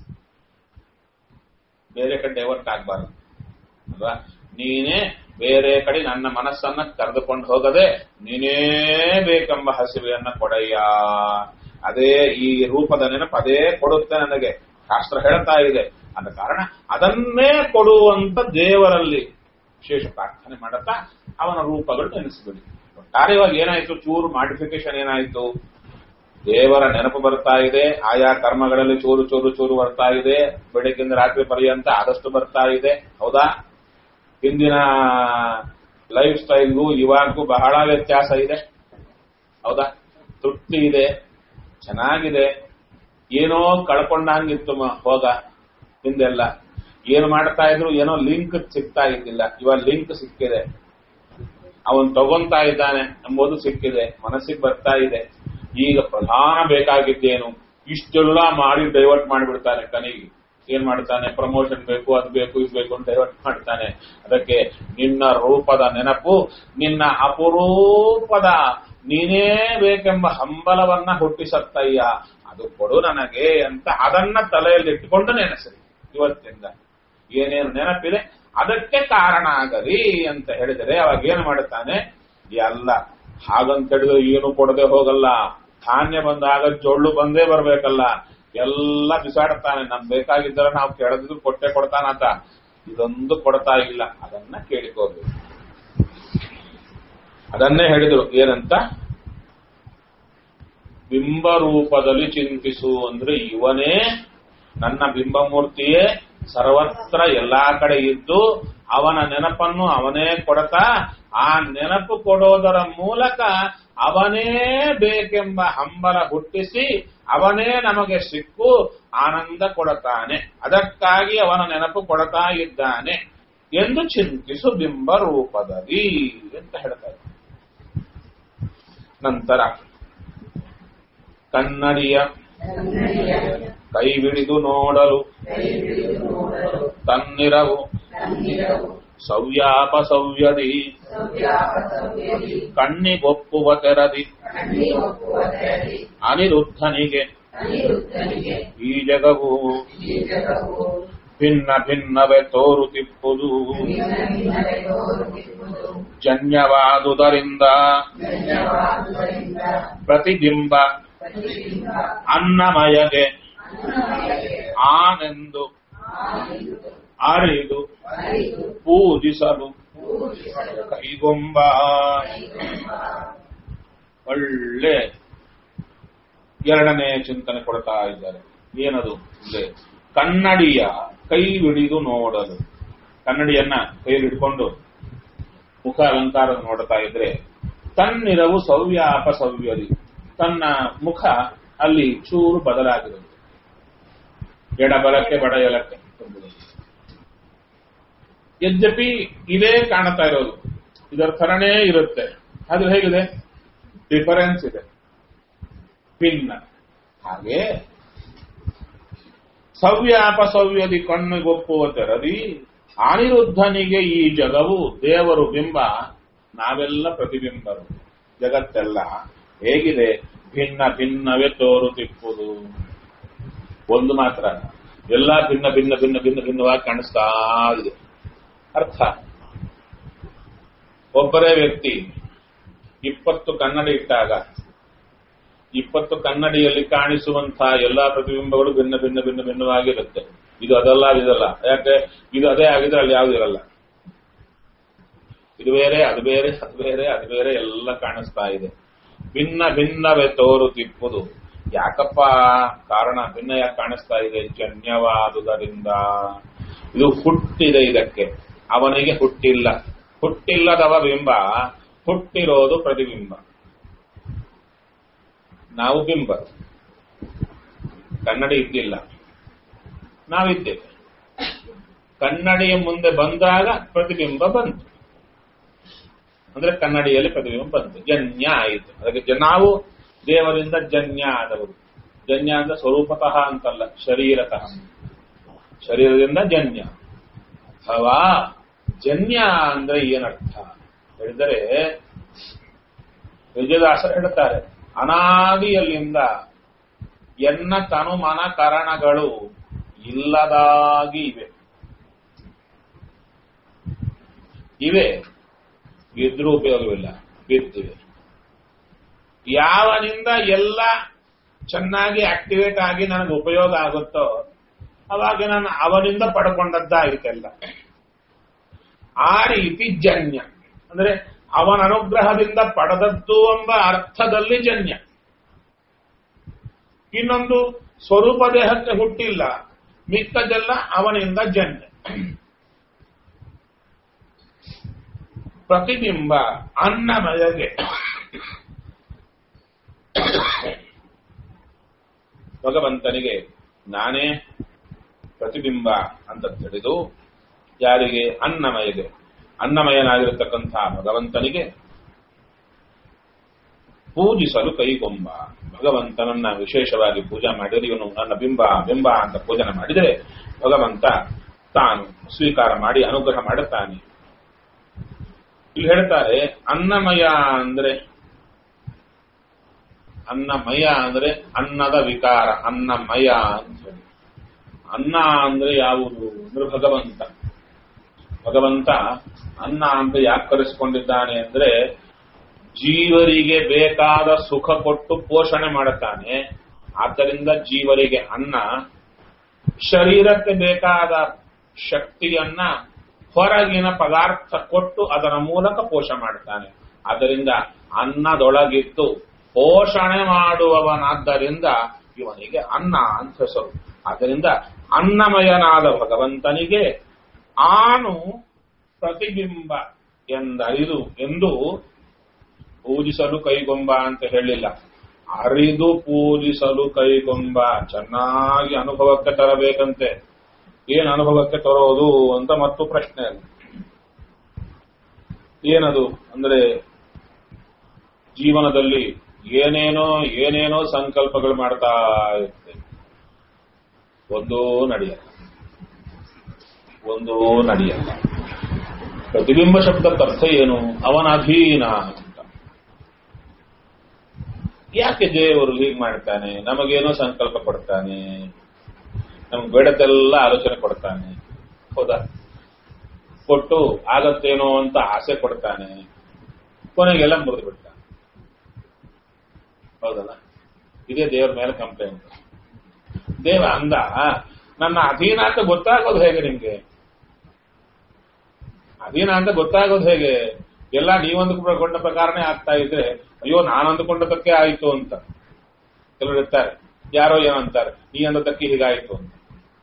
ಬೇರೆ ಕಡೆ ಡೈವರ್ಟ್ ಆಗ್ಬಾರ್ದು ಅಲ್ವಾ ನೀನೇ ಬೇರೆ ಕಡೆ ನನ್ನ ಮನಸ್ಸನ್ನ ಕರೆದುಕೊಂಡು ಹೋಗದೆ ನೀನೇ ಬೇಕೆಂಬ ಹಸಿವೆಯನ್ನ ಕೊಡಯ್ಯ ಅದೇ ಈ ರೂಪದ ನೆನಪು ಅದೇ ಕೊಡುತ್ತೆ ನನಗೆ ಶಾಸ್ತ್ರ ಹೇಳ್ತಾ ಇದೆ ಆದ ಕಾರಣ ಅದನ್ನೇ ಕೊಡುವಂತ ದೇವರಲ್ಲಿ ವಿಶೇಷ ಪ್ರಾರ್ಥನೆ ಮಾಡುತ್ತಾ ಅವನ ರೂಪಗಳು ನೆನೆಸಿಬಿಡಿ ಕಾರ್ಯವಾಗಿ ಏನಾಯ್ತು ಚೂರು ಮಾಡಿಫಿಕೇಶನ್ ಏನಾಯ್ತು ದೇವರ ನೆನಪು ಬರ್ತಾ ಇದೆ ಆಯಾ ಕರ್ಮಗಳಲ್ಲಿ ಚೂರು ಚೂರು ಚೂರು ಬರ್ತಾ ಇದೆ ಬೆಳಗ್ಗಿಂದ ರಾತ್ರಿ ಪರ್ಯಂತ ಆದಷ್ಟು ಬರ್ತಾ ಇದೆ ಹೌದಾ ಹಿಂದಿನ ಲೈಫ್ ಸ್ಟೈಲ್ಗೂ ಇವಾಗೂ ಬಹಳ ವ್ಯತ್ಯಾಸ ಇದೆ ಹೌದಾ ತೃಪ್ತಿ ಇದೆ ಚೆನ್ನಾಗಿದೆ ಏನೋ ಕಳ್ಕೊಂಡಂಗಿತ್ತು ಮ- ಹೋಗ ಹಿಂದೆಲ್ಲ ಏನು ಮಾಡ್ತಾ ಇದ್ರು ಏನೋ ಲಿಂಕ್ ಸಿಗ್ತಾ ಇದ್ದಿಲ್ಲ ಇವಾಗ ಲಿಂಕ್ ಸಿಕ್ಕಿದೆ ಅವನ್ ತಗೊಂತಾ ಇದ್ದಾನೆ ಎಂಬುದು ಸಿಕ್ಕಿದೆ ಮನಸ್ಸಿಗೆ ಬರ್ತಾ ಇದೆ ಈಗ ಪ್ರಧಾನ ಬೇಕಾಗಿದ್ದೇನು ಇಷ್ಟೆಲ್ಲ ಮಾಡಿ ಡೈವರ್ಟ್ ಮಾಡಿಬಿಡ್ತಾನೆ ಕನಿಗೆ ಏನ್ ಮಾಡ್ತಾನೆ ಪ್ರಮೋಷನ್ ಬೇಕು ಅದು ಬೇಕು ಇದು ಬೇಕು ಅಂತ ಡೈವರ್ಟ್ ಮಾಡ್ತಾನೆ ಅದಕ್ಕೆ ನಿನ್ನ ರೂಪದ ನೆನಪು ನಿನ್ನ ಅಪರೂಪದ ನೀನೇ ಬೇಕೆಂಬ ಹಂಬಲವನ್ನ ಹುಟ್ಟಿಸತ್ತಯ್ಯ ಅದು ಕೊಡು ನನಗೆ ಅಂತ ಅದನ್ನ ತಲೆಯಲ್ಲಿ ಇಟ್ಟುಕೊಂಡು ನೆನೆಸರಿ ಇವತ್ತಿಂದ ಏನೇನು ನೆನಪಿದೆ ಅದಕ್ಕೆ ಕಾರಣ ಆಗಲಿ ಅಂತ ಹೇಳಿದರೆ ಅವಾಗ ಏನು ಮಾಡುತ್ತಾನೆ ಎಲ್ಲ ಹಾಗಂತ ಹೇಳಿದ್ರೆ ಏನು ಕೊಡದೆ ಹೋಗಲ್ಲ ಧಾನ್ಯ ಬಂದಾಗ ಜೊಳ್ಳು ಬಂದೇ ಬರ್ಬೇಕಲ್ಲ ಎಲ್ಲ ಬಿಸಾಡ್ತಾನೆ ನಮ್ ಬೇಕಾಗಿದ್ದರೆ ನಾವು ಕೇಳದಿದ್ರು ಕೊಟ್ಟೆ ಕೊಡ್ತಾನಂತ ಇದೊಂದು ಕೊಡ್ತಾ ಇಲ್ಲ ಅದನ್ನ ಕೇಳಿಕೋಬೇಕು ಅದನ್ನೇ ಹೇಳಿದ್ರು ಏನಂತ ಬಿಂಬ ರೂಪದಲ್ಲಿ ಚಿಂತಿಸು ಅಂದ್ರೆ ಇವನೇ ನನ್ನ ಬಿಂಬಮೂರ್ತಿಯೇ ಸರ್ವತ್ರ ಎಲ್ಲಾ ಕಡೆ ಇದ್ದು ಅವನ ನೆನಪನ್ನು ಅವನೇ ಕೊಡತಾ ಆ ನೆನಪು ಕೊಡೋದರ ಮೂಲಕ ಅವನೇ ಬೇಕೆಂಬ ಹಂಬಲ ಹುಟ್ಟಿಸಿ ಅವನೇ ನಮಗೆ ಸಿಕ್ಕು ಆನಂದ ಕೊಡತಾನೆ ಅದಕ್ಕಾಗಿ ಅವನ ನೆನಪು ಕೊಡತಾ ಇದ್ದಾನೆ ಎಂದು ಚಿಂತಿಸು ಬಿಂಬ ರೂಪದಲ್ಲಿ ಅಂತ ಹೇಳ್ತಾರೆ ನಂತರ ಕನ್ನಡಿಯ ಕೈ ಬಿಡಿದು ನೋಡಲು ತನ್ನಿರವು ಸವ್ಯಾಪ ಸವ್ಯದಿ ಕಣ್ಣಿಗೊಪ್ಪುವ ತೆರದಿ ಅನಿರುದ್ಧನಿಗೆ ಈ ಜಗವು ಭಿನ್ನ ಭಿನ್ನವೇ ತೋರುತಿಪ್ಪುದು ಜನ್ಯವಾದುದರಿಂದ ಪ್ರತಿಬಿಂಬ ಅನ್ನಮಯಗೆ ಆನೆಂದು ಅರಿದು ಪೂಜಿಸಲು ಕೈಗೊಂಬ ಒಳ್ಳೆ ಎರಡನೇ ಚಿಂತನೆ ಕೊಡ್ತಾ ಇದ್ದಾರೆ ಏನದು ಅಂದ್ರೆ ಕನ್ನಡಿಯ ಕೈ ಹಿಡಿದು ನೋಡಲು ಕನ್ನಡಿಯನ್ನ ಕೈಯಲ್ಲಿ ಹಿಡ್ಕೊಂಡು ಮುಖ ಅಲಂಕಾರ ನೋಡ್ತಾ ಇದ್ರೆ ತನ್ನಿರವು ಸವ್ಯಾಪ ಸವ್ಯದಿ ತನ್ನ ಮುಖ ಅಲ್ಲಿ ಚೂರು ಬದಲಾಗಿರುತ್ತೆ ಎಡಬಲಕ್ಕೆ ಬಡ ಎಲಕ್ಕೆ ಯದ್ಯಪಿ ಇದೇ ಕಾಣ್ತಾ ಇರೋದು ಇದರ ಥರನೇ ಇರುತ್ತೆ ಅದು ಹೇಗಿದೆ ಡಿಫರೆನ್ಸ್ ಇದೆ ಭಿನ್ನ ಹಾಗೆ ಸವ್ಯಾಪ ಸವ್ಯದಿ ಕಣ್ಣಿಗೊಪ್ಪುವ ತೆರದಿ ಅನಿರುದ್ಧನಿಗೆ ಈ ಜಗವು ದೇವರು ಬಿಂಬ ನಾವೆಲ್ಲ ಪ್ರತಿಬಿಂಬರು ಜಗತ್ತೆಲ್ಲ ಹೇಗಿದೆ ಭಿನ್ನ ಭಿನ್ನವೇ ತೋರುತ್ತಿಪ್ಪುದು ಒಂದು ಮಾತ್ರ ಎಲ್ಲ ಭಿನ್ನ ಭಿನ್ನ ಭಿನ್ನ ಭಿನ್ನ ಭಿನ್ನವಾಗಿ ಕಾಣಿಸ್ತಾ ಇದೆ ಅರ್ಥ ಒಬ್ಬರೇ ವ್ಯಕ್ತಿ ಇಪ್ಪತ್ತು ಕನ್ನಡಿ ಇಟ್ಟಾಗ ಇಪ್ಪತ್ತು ಕನ್ನಡಿಯಲ್ಲಿ ಕಾಣಿಸುವಂತಹ ಎಲ್ಲಾ ಪ್ರತಿಬಿಂಬಗಳು ಭಿನ್ನ ಭಿನ್ನ ಭಿನ್ನ ಭಿನ್ನವಾಗಿರುತ್ತೆ ಇದು ಅದಲ್ಲ ಇದಲ್ಲ ಯಾಕೆ ಇದು ಅದೇ ಆಗಿದ್ರೆ ಅಲ್ಲಿ ಯಾವ್ದು ಇರಲ್ಲ ಇದು ಬೇರೆ ಅದು ಬೇರೆ ಅದು ಬೇರೆ ಅದು ಬೇರೆ ಎಲ್ಲ ಕಾಣಿಸ್ತಾ ಇದೆ ಭಿನ್ನ ಭಿನ್ನವೇ ತೋರುತ್ತಿಪ್ಪುದು ಯಾಕಪ್ಪ ಕಾರಣ ಭಿನ್ನ ಯಾಕೆ ಕಾಣಿಸ್ತಾ ಇದೆ ಜನ್ಯವಾದುದರಿಂದ ಇದು ಹುಟ್ಟಿದೆ ಇದಕ್ಕೆ ಅವನಿಗೆ ಹುಟ್ಟಿಲ್ಲ ಹುಟ್ಟಿಲ್ಲದವ ಬಿಂಬ ಹುಟ್ಟಿರೋದು ಪ್ರತಿಬಿಂಬ ನಾವು ಬಿಂಬ ಕನ್ನಡಿ ಇದ್ದಿಲ್ಲ ನಾವಿದ್ದೇವೆ ಕನ್ನಡಿಯ ಮುಂದೆ ಬಂದಾಗ ಪ್ರತಿಬಿಂಬ ಬಂತು ಅಂದ್ರೆ ಕನ್ನಡಿಯಲ್ಲಿ ಪ್ರತಿಬಿಂಬ ಬಂತು ಜನ್ಯ ಆಯಿತು ಅದಕ್ಕೆ ಜ- ನಾವು ದೇವರಿಂದ ಜನ್ಯ ಆದವರು ಜನ್ಯ ಅಂದ್ರೆ ಸ್ವರೂಪತಃ ಅಂತಲ್ಲ ಶರೀರತಃ ಶರೀರದಿಂದ ಜನ್ಯ ಅಥವಾ ಜನ್ಯ ಅಂದ್ರೆ ಏನರ್ಥ ಹೇಳಿದರೆ ವಿಜಯದಾಸರು ಹೇಳ್ತಾರೆ ಅನಾದಿಯಲ್ಲಿಂದ ಎನ್ನ ತನು ಮನ ಕರಣಗಳು ಇಲ್ಲದಾಗಿ ಇವೆ ಇವೆ ಇದ್ರೂ ಉಪಯೋಗವಿಲ್ಲ ಬಿದ್ದಿವೆ ಯಾವನಿಂದ ಎಲ್ಲ ಚೆನ್ನಾಗಿ ಆಕ್ಟಿವೇಟ್ ಆಗಿ ನನಗೆ ಉಪಯೋಗ ಆಗುತ್ತೋ ಅವಾಗ ನಾನು ಅವನಿಂದ ಪಡ್ಕೊಂಡದ್ದಾಯಿತೆಲ್ಲ ಆ ರೀತಿ ಜನ್ಯ ಅಂದ್ರೆ ಅವನ ಅನುಗ್ರಹದಿಂದ ಪಡೆದದ್ದು ಎಂಬ ಅರ್ಥದಲ್ಲಿ ಜನ್ಯ ಇನ್ನೊಂದು ಸ್ವರೂಪ ದೇಹಕ್ಕೆ ಹುಟ್ಟಿಲ್ಲ ಮಿಕ್ಕದೆಲ್ಲ ಅವನಿಂದ ಜನ್ಯ ಪ್ರತಿಬಿಂಬ ಅನ್ನಮಯಗೆ ಭಗವಂತನಿಗೆ ನಾನೇ ಪ್ರತಿಬಿಂಬ ಅಂತ ತಿಳಿದು ಯಾರಿಗೆ ಅನ್ನಮಯಗೆ ಅನ್ನಮಯನಾಗಿರತಕ್ಕಂಥ ಭಗವಂತನಿಗೆ ಪೂಜಿಸಲು ಕೈಗೊಂಬ ಭಗವಂತನನ್ನ ವಿಶೇಷವಾಗಿ ಪೂಜೆ ಮಾಡಿದರೆ ಇವನು ನನ್ನ ಬಿಂಬ ಬಿಂಬ ಅಂತ ಪೂಜನೆ ಮಾಡಿದರೆ ಭಗವಂತ ತಾನು ಸ್ವೀಕಾರ ಮಾಡಿ ಅನುಗ್ರಹ ಮಾಡುತ್ತಾನೆ ಇಲ್ಲಿ ಹೇಳ್ತಾರೆ ಅನ್ನಮಯ ಅಂದ್ರೆ ಅನ್ನಮಯ ಅಂದ್ರೆ ಅನ್ನದ ವಿಕಾರ ಅನ್ನಮಯ ಅಂತ ಹೇಳಿ ಅನ್ನ ಅಂದ್ರೆ ಯಾವುದು ಅಂದ್ರೆ ಭಗವಂತ ಭಗವಂತ ಅನ್ನ ಅಂತ ಯಾಕೆ ಕರೆಸಿಕೊಂಡಿದ್ದಾನೆ ಅಂದ್ರೆ ಜೀವರಿಗೆ ಬೇಕಾದ ಸುಖ ಕೊಟ್ಟು ಪೋಷಣೆ ಮಾಡುತ್ತಾನೆ ಆದ್ದರಿಂದ ಜೀವರಿಗೆ ಅನ್ನ ಶರೀರಕ್ಕೆ ಬೇಕಾದ ಶಕ್ತಿಯನ್ನ ಹೊರಗಿನ ಪದಾರ್ಥ ಕೊಟ್ಟು ಅದರ ಮೂಲಕ ಪೋಷ ಮಾಡುತ್ತಾನೆ ಆದ್ದರಿಂದ ಅನ್ನದೊಳಗಿತ್ತು ಪೋಷಣೆ ಮಾಡುವವನಾದ್ದರಿಂದ ಇವನಿಗೆ ಅನ್ನ ಅಂತ ಹೆಸರು ಆದ್ದರಿಂದ ಅನ್ನಮಯನಾದ ಭಗವಂತನಿಗೆ ಆನು ಪ್ರತಿಬಿಂಬ ಎಂದರಿದು ಎಂದು ಪೂಜಿಸಲು ಕೈಗೊಂಬ ಅಂತ ಹೇಳಿಲ್ಲ ಅರಿದು ಪೂಜಿಸಲು ಕೈಗೊಂಬ ಚೆನ್ನಾಗಿ ಅನುಭವಕ್ಕೆ ತರಬೇಕಂತೆ ಏನ್ ಅನುಭವಕ್ಕೆ ತರೋದು ಅಂತ ಮತ್ತು ಪ್ರಶ್ನೆ ಅದು ಏನದು ಅಂದ್ರೆ ಜೀವನದಲ್ಲಿ ಏನೇನೋ ಏನೇನೋ ಸಂಕಲ್ಪಗಳು ಮಾಡ್ತಾ ಇರ್ತೇವೆ ಒಂದೂ ನಡೆಯಲ್ಲ ಒಂದೂ ನಡೆಯಲ್ಲ ಪ್ರತಿಬಿಂಬ ಶಬ್ದಕ್ಕೆ ಅರ್ಥ ಏನು ಅವನ ಅಧೀನ ಅಂತ ಯಾಕೆ ದೇವರು ಹೀಗೆ ಮಾಡ್ತಾನೆ ನಮಗೇನೋ ಸಂಕಲ್ಪ ಕೊಡ್ತಾನೆ ನಮ್ಗೆ ಬೇಡದೆಲ್ಲ ಆಲೋಚನೆ ಕೊಡ್ತಾನೆ ಹೌದಾ ಕೊಟ್ಟು ಆಗತ್ತೇನೋ ಅಂತ ಆಸೆ ಕೊಡ್ತಾನೆ ಕೊನೆಗೆಲ್ಲ ಮುರಿದು ಬಿಡ್ತಾನೆ ಹೌದಲ್ಲ ಇದೇ ದೇವರ ಮೇಲೆ ಕಂಪ್ಲೇಂಟ್ ದೇವ ಅಂದ ನನ್ನ ಅಧೀನ ಅಂತ ಗೊತ್ತಾಗೋದು ಹೇಗೆ ನಿಮ್ಗೆ ಅಧೀನ ಅಂತ ಗೊತ್ತಾಗೋದು ಹೇಗೆ ಎಲ್ಲ ನೀವಂದುಕೊಂಡ ಪ್ರಕಾರನೇ ಆಗ್ತಾ ಇದ್ರೆ ಅಯ್ಯೋ ನಾನು ಅಂದುಕೊಂಡದಕ್ಕೆ ಆಯಿತು ಅಂತ ಕೆಲವರು ಇರ್ತಾರೆ ಯಾರೋ ಏನೋ ಅಂತಾರೆ ನೀ ಅಂದದಕ್ಕೆ ಹೀಗಾಯ್ತು ಅಂತ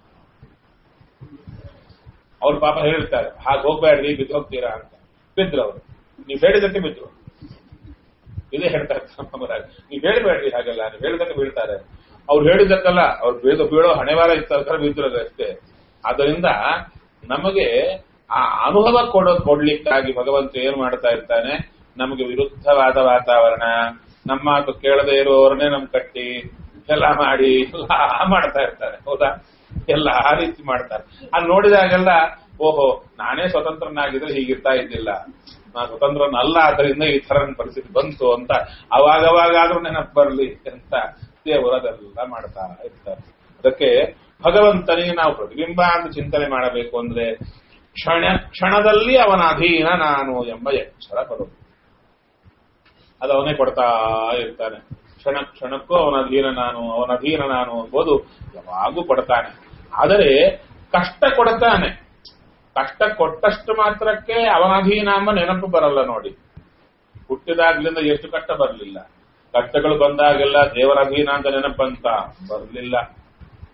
ಅವ್ರ ಪಾಪ ಹೇಳ್ತಾರೆ ಹಾಗೆ ಹೋಗ್ಬೇಡ್ರಿ ಬಿದ್ದು ಹೋಗ್ತೀರಾ ಅಂತ ಬಿದ್ರು ಅವರು ನೀವು ಹೇಳಿದಕ್ಕೆ ಬಿದ್ರು ಇದೇ ಹೇಳ್ತಾರೆ ನಮ್ಮರಾಜ್ ನೀವು ಹೇಳಬೇಡ್ರಿ ಹಾಗೆಲ್ಲ ನೀವು ಹೇಳಿದಕ್ಕೆ ಬೀಳ್ತಾರೆ ಅವ್ರು ಹೇಳಿದಕ್ಕಲ್ಲ ಅವ್ರು ಬೀಳೋ ಬೀಳೋ ಹಣೆವಾರ ಇರ್ತಾರೆ ಬಿದ್ದಿರೋದು ಅಷ್ಟೇ ಆದ್ದರಿಂದ ನಮಗೆ ಆ ಅನುಭವ ಕೊಡೋ ಕೊಡ್ಲಿಕ್ಕಾಗಿ ಭಗವಂತ ಏನ್ ಮಾಡ್ತಾ ಇರ್ತಾನೆ ನಮಗೆ ವಿರುದ್ಧವಾದ ವಾತಾವರಣ ನಮ್ಮ ಮಾತು ಕೇಳದೆ ಇರುವವರನ್ನೇ ನಮ್ ಕಟ್ಟಿ ಎಲ್ಲ ಮಾಡಿ ಎಲ್ಲ ಮಾಡ್ತಾ ಇರ್ತಾರೆ ಹೌದಾ ಎಲ್ಲ ಆ ರೀತಿ ಮಾಡ್ತಾರೆ ಅಲ್ಲಿ ನೋಡಿದಾಗೆಲ್ಲ ಓಹೋ ನಾನೇ ಸ್ವತಂತ್ರನಾಗಿದ್ರೆ ಹೀಗಿರ್ತಾ ಇದ್ದಿಲ್ಲ ನಾ ಸ್ವತಂತ್ರನಲ್ಲ ಆದ್ರಿಂದ ಈ ತರ ನನ್ ಪರಿಸ್ಥಿತಿ ಬಂತು ಅಂತ ಅವಾಗ ಅವಾಗಾದ್ರೂ ನೆನಪು ಬರ್ಲಿ ಅಂತ ದೇವರು ಅದೆಲ್ಲ ಮಾಡ್ತಾ ಇರ್ತಾರೆ ಅದಕ್ಕೆ ಭಗವಂತನಿಗೆ ನಾವು ಪ್ರತಿಬಿಂಬ ಅಂತ ಚಿಂತನೆ ಮಾಡಬೇಕು ಅಂದ್ರೆ ಕ್ಷಣ ಕ್ಷಣದಲ್ಲಿ ಅವನ ಅಧೀನ ನಾನು ಎಂಬ ಎಚ್ಚರ ಬರುವುದು ಅದು ಅವನೇ ಕೊಡ್ತಾ ಇರ್ತಾನೆ ಕ್ಷಣ ಕ್ಷಣಕ್ಕೂ ಅವನ ಅಧೀನ ನಾನು ಅವನ ಅಧೀನ ನಾನು ಎಂಬುದು ಯಾವಾಗೂ ಕೊಡ್ತಾನೆ ಆದರೆ ಕಷ್ಟ ಕೊಡ್ತಾನೆ ಕಷ್ಟ ಕೊಟ್ಟಷ್ಟು ಮಾತ್ರಕ್ಕೆ ಅವನ ಅಧೀನ ಎಂಬ ನೆನಪು ಬರಲ್ಲ ನೋಡಿ ಹುಟ್ಟಿದಾಗ್ಲಿಂದ ಎಷ್ಟು ಕಷ್ಟ ಬರಲಿಲ್ಲ ಕಷ್ಟಗಳು ಬಂದಾಗೆಲ್ಲ ದೇವರ ಅಧೀನ ಅಂತ ನೆನಪಂತ ಬರಲಿಲ್ಲ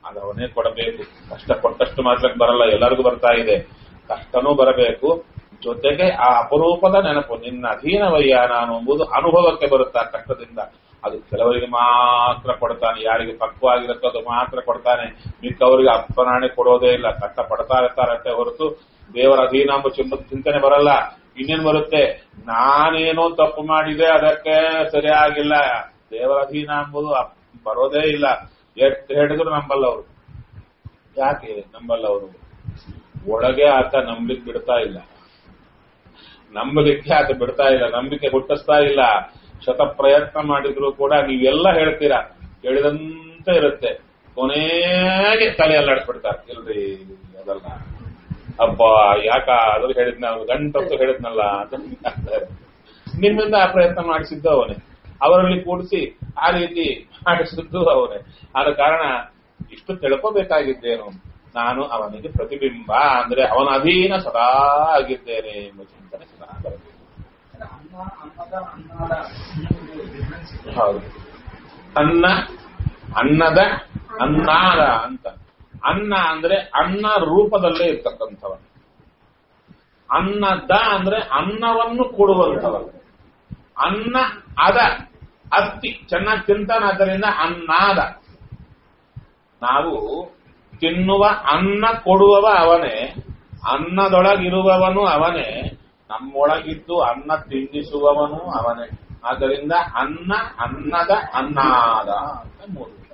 ಅದು ಅವನೇ ಕೊಡಬೇಕು ಕಷ್ಟ ಕೊಟ್ಟಷ್ಟು ಮಾತ್ರಕ್ಕೆ ಬರಲ್ಲ ಎಲ್ಲರಿಗೂ ಬರ್ತಾ ಇದೆ ಕಷ್ಟನೂ ಬರಬೇಕು ಜೊತೆಗೆ ಆ ಅಪರೂಪದ ನೆನಪು ನಿನ್ನ ಅಧೀನವಯ್ಯ ನಾನು ಎಂಬುದು ಅನುಭವಕ್ಕೆ ಬರುತ್ತಾ ಕಷ್ಟದಿಂದ ಅದು ಕೆಲವರಿಗೆ ಮಾತ್ರ ಕೊಡ್ತಾನೆ ಯಾರಿಗೆ ಪಕ್ವವಾಗಿರುತ್ತೋ ಅದು ಮಾತ್ರ ಕೊಡ್ತಾನೆ ಮಿಕ್ಕವರಿಗೆ ಅಪ್ಪನಾಣೆ ಕೊಡೋದೇ ಇಲ್ಲ ಕಷ್ಟ ಪಡ್ತಾ ಇರ್ತಾರಷ್ಟೇ ಹೊರತು ದೇವರ ಅಧೀನ ಎಂಬ ಚಿಂತ ಚಿಂತನೆ ಬರಲ್ಲ ಇನ್ನೇನ್ ಬರುತ್ತೆ ನಾನೇನೋ ತಪ್ಪು ಮಾಡಿದೆ ಅದಕ್ಕೆ ಸರಿಯಾಗಿಲ್ಲ ದೇವರ ಅಧೀನ ಎಂಬುದು ಅಪ್- ಬರೋದೇ ಇಲ್ಲ ಎಷ್ಟು ಹೇಳಿದ್ರು ನಂಬಲ್ಲ ಅವರು ಯಾಕೆ ನಂಬಲ್ಲ ಅವರು ಒಳಗೆ ಆತ ನಂಬಿಕ್ ಬಿಡ್ತಾ ಇಲ್ಲ ನಂಬಲಿಕ್ಕೆ ಆತ ಬಿಡ್ತಾ ಇಲ್ಲ ನಂಬಿಕೆ ಹುಟ್ಟಿಸ್ತಾ ಇಲ್ಲ ಶತ ಪ್ರಯತ್ನ ಮಾಡಿದ್ರು ಕೂಡ ನೀವೆಲ್ಲ ಹೇಳ್ತೀರಾ ಹೇಳಿದಂತೆ ಇರುತ್ತೆ ಕೊನೆಗೆ ತಲೆ ಅಲ್ಲಾಡ್ಸ್ಬಿಡ್ತಾರೆ ಇಲ್ರಿ ಅದಲ್ಲ ಅಬ್ಬ ಯಾಕ ಅದ್ರ ಹೇಳಿದ್ನ ಗಂಟೊತ್ತು ಹೇಳಿದ್ನಲ್ಲ ಅಂತ ಅಂತಾರೆ. ನಿಮ್ಮಿಂದ ಆ ಪ್ರಯತ್ನ ಮಾಡಿಸಿದ್ದು ಅವನೇ ಅವರಲ್ಲಿ ಕೂಡಿಸಿ ಆ ರೀತಿ ಮಾಡಿಸಿದ್ದು ಅವನೇ ಆದ ಕಾರಣ ಇಷ್ಟು ತಿಳ್ಕೋಬೇಕಾಗಿದ್ದೇನು ನಾನು ಅವನಿಗೆ ಪ್ರತಿಬಿಂಬ ಅಂದ್ರೆ ಅವನ ಅಧೀನ ಸದಾ ಆಗಿದ್ದೇನೆ ಎಂಬ ಚಿಂತನೆ ಸದಾ ಬರಬೇಕು ಅನ್ನ ಅನ್ನದ ಅನ್ನದ ಡಿಫ್ರೆನ್ಸ್ ಇದೆ ಹೌದು ಅನ್ನ ಅನ್ನದ ಅನ್ನಾದ ಅಂತ ಅನ್ನ ಅಂದ್ರೆ ಅನ್ನ ರೂಪದಲ್ಲೇ ಇರ್ತಕ್ಕಂಥವ ಅನ್ನದ ಅಂದ್ರೆ ಅನ್ನವನ್ನು ಕೊಡುವಂಥವ ಅನ್ನ ಅದ ಅತ್ತಿ ಚೆನ್ನಾಗಿ ತಿಂತಾನಾದ್ದರಿಂದ ಅನ್ನಾದ ನಾವು ತಿನ್ನುವ ಅನ್ನ ಕೊಡುವವ ಅವನೇ ಅನ್ನದೊಳಗಿರುವವನು ಅವನೇ ನಮ್ಮೊಳಗಿದ್ದು ಅನ್ನ ತಿನ್ನಿಸುವವನು ಅವನೇ ಆದ್ದರಿಂದ ಅನ್ನ ಅನ್ನದ ಅನ್ನಾದ ಅಂತ ಮೂರು ವಿಧ.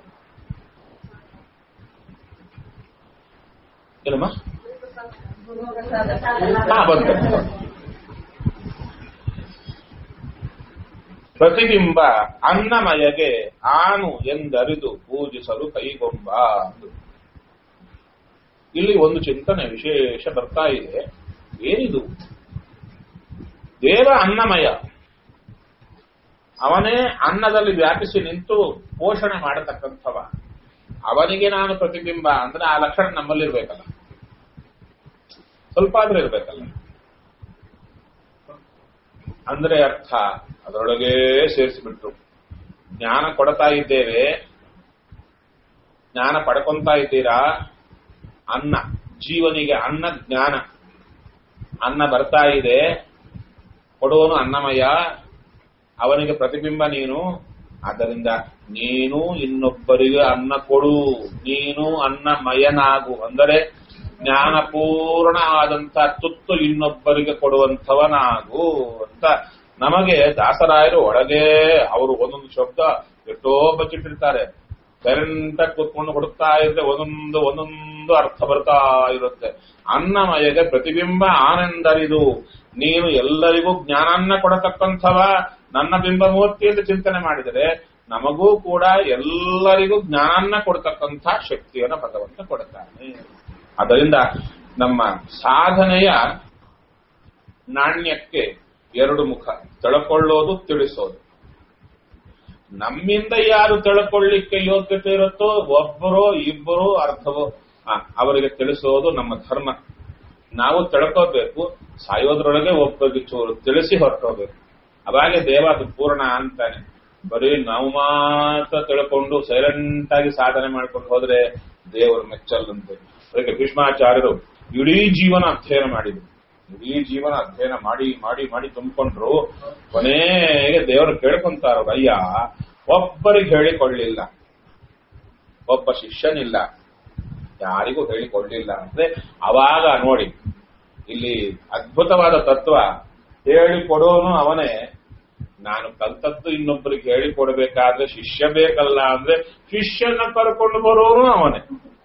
ಏನಮ್ಮ ಹಾ ಬಂತು ಪ್ರತಿಬಿಂಬ ಅನ್ನಮಯಗೆ ಆನು ಎಂದರಿದು ಪೂಜಿಸಲು ಕೈಗೊಂಬ ಅಂದ್ರು. ಇಲ್ಲಿ ಒಂದು ಚಿಂತನೆ ವಿಶೇಷ ಬರ್ತಾ ಇದೆ ಏನಿದು ದೇವ ಅನ್ನಮಯ ಅವನೇ ಅನ್ನದಲ್ಲಿ ವ್ಯಾಪಿಸಿ ನಿಂತು ಪೋಷಣೆ ಮಾಡತಕ್ಕಂಥವ ಅವನಿಗೆ ನಾನು ಪ್ರತಿಬಿಂಬ ಅಂದ್ರೆ ಆ ಲಕ್ಷಣ ನಮ್ಮಲ್ಲಿರ್ಬೇಕಲ್ಲ ಸ್ವಲ್ಪ ಆದ್ರೂ ಇರ್ಬೇಕಲ್ಲ ಅಂದ್ರೆ ಅರ್ಥ ಅದರೊಳಗೆ ಸೇರಿಸಿಬಿಟ್ರು ಜ್ಞಾನ ಕೊಡ್ತಾ ಇದ್ದೇವೆ ಜ್ಞಾನ ಪಡ್ಕೊಂತಾ ಇದ್ದೀರಾ ಅನ್ನ ಜೀವನಿಗೆ ಅನ್ನ ಜ್ಞಾನ ಅನ್ನ ಬರ್ತಾ ಇದೆ ಕೊಡುವನು ಅನ್ನಮಯ ಅವನಿಗೆ ಪ್ರತಿಬಿಂಬ ನೀನು ಆದ್ದರಿಂದ ನೀನು ಇನ್ನೊಬ್ಬರಿಗೆ ಅನ್ನ ಕೊಡು ನೀನು ಅನ್ನಮಯನಾಗು ಅಂದರೆ ಜ್ಞಾನಪೂರ್ಣ ಆದಂತ ತುತ್ತು ಇನ್ನೊಬ್ಬರಿಗೆ ಕೊಡುವಂಥವನಾಗು ಅಂತ ನಮಗೆ ದಾಸರಾಯರು ಒಳಗೆ ಅವರು ಒಂದೊಂದು ಶಬ್ದ ಎಷ್ಟೋ ಬಚ್ಚಿಟ್ಟಿರ್ತಾರೆ ಕರೆಂಟಾಗಿ ಕೂತ್ಕೊಂಡು ಹುಡುಕ್ತಾ ಇದ್ರೆ ಒಂದೊಂದು ಒಂದೊಂದು ಅರ್ಥ ಬರ್ತಾ ಇರುತ್ತೆ ಅನ್ನಮಯಗೆ ಪ್ರತಿಬಿಂಬ ಆನಂದರಿದು ನೀನು ಎಲ್ಲರಿಗೂ ಜ್ಞಾನನ್ನ ಕೊಡತಕ್ಕಂಥವ ನನ್ನ ಬಿಂಬ ಮೂರ್ತಿ ಅಂತ ಚಿಂತನೆ ಮಾಡಿದರೆ ನಮಗೂ ಕೂಡ ಎಲ್ಲರಿಗೂ ಜ್ಞಾನನ್ನ ಕೊಡ್ತಕ್ಕಂಥ ಶಕ್ತಿಯನ್ನು ಭಗವಂತ ಕೊಡುತ್ತಾನೆ ಅದರಿಂದ ನಮ್ಮ ಸಾಧನೆಯ ನಾಣ್ಯಕ್ಕೆ ಎರಡು ಮುಖ ತಿಳ್ಕೊಳ್ಳೋದು ತಿಳಿಸೋದು ನಮ್ಮಿಂದ ಯಾರು ತಿಳ್ಕೊಳ್ಳಿಕ್ಕೆ ಯೋಗ್ಯತೆ ಇರುತ್ತೋ ಒಬ್ಬರೋ ಇಬ್ಬರೋ ಅರ್ಧವೋ ಆ, ಅವರಿಗೆ ತಿಳಿಸೋದು ನಮ್ಮ ಧರ್ಮ ನಾವು ತಿಳ್ಕೋಬೇಕು ಸಾಯೋದ್ರೊಳಗೆ ಒಬ್ಬರಿಗೆ ಚೂರು ತಿಳಿಸಿ ಹೊರಟೋಬೇಕು ಅವಾಗೆ ದೇವ ಅದು ಪೂರ್ಣ ಅಂತಾನೆ ಬರೀ ನಾವು ಮಾತ್ರ ತಿಳ್ಕೊಂಡು ಸೈಲೆಂಟ್ ಆಗಿ ಸಾಧನೆ ಮಾಡ್ಕೊಂಡು ಹೋದ್ರೆ ದೇವರು ಮೆಚ್ಚಲ್ಲಂತೆ ಅದಕ್ಕೆ ಭೀಷ್ಮಾಚಾರ್ಯರು ಇಡೀ ಜೀವನ ಅಧ್ಯಯನ ಮಾಡಿದ್ರು ಇಡೀ ಜೀವನ ಅಧ್ಯಯನ ಮಾಡಿ ಮಾಡಿ ಮಾಡಿ ತುಂಬಿಕೊಂಡ್ರು ಕೊನೆಗೆ ದೇವರು ಕೇಳ್ಕೊಂತಾರ ಅಯ್ಯ ಒಬ್ಬರಿಗೆ ಹೇಳಿಕೊಳ್ಳಿಲ್ಲ ಒಬ್ಬ ಶಿಷ್ಯನಿಲ್ಲ ಯಾರಿಗೂ ಹೇಳಿಕೊಳ್ಳಿಲ್ಲ ಅಂದ್ರೆ ಅವಾಗ ನೋಡಿ ಇಲ್ಲಿ ಅದ್ಭುತವಾದ ತತ್ವ ಹೇಳಿಕೊಡೋನು ಅವನೇ ನಾನು ಕಲ್ತದ್ದು ಇನ್ನೊಬ್ಬರಿಗೆ ಹೇಳಿಕೊಡ್ಬೇಕಾದ್ರೆ ಶಿಷ್ಯ ಬೇಕಲ್ಲ ಅಂದ್ರೆ ಶಿಷ್ಯನ ಕರ್ಕೊಂಡು ಬರೋನು ಅವನೇ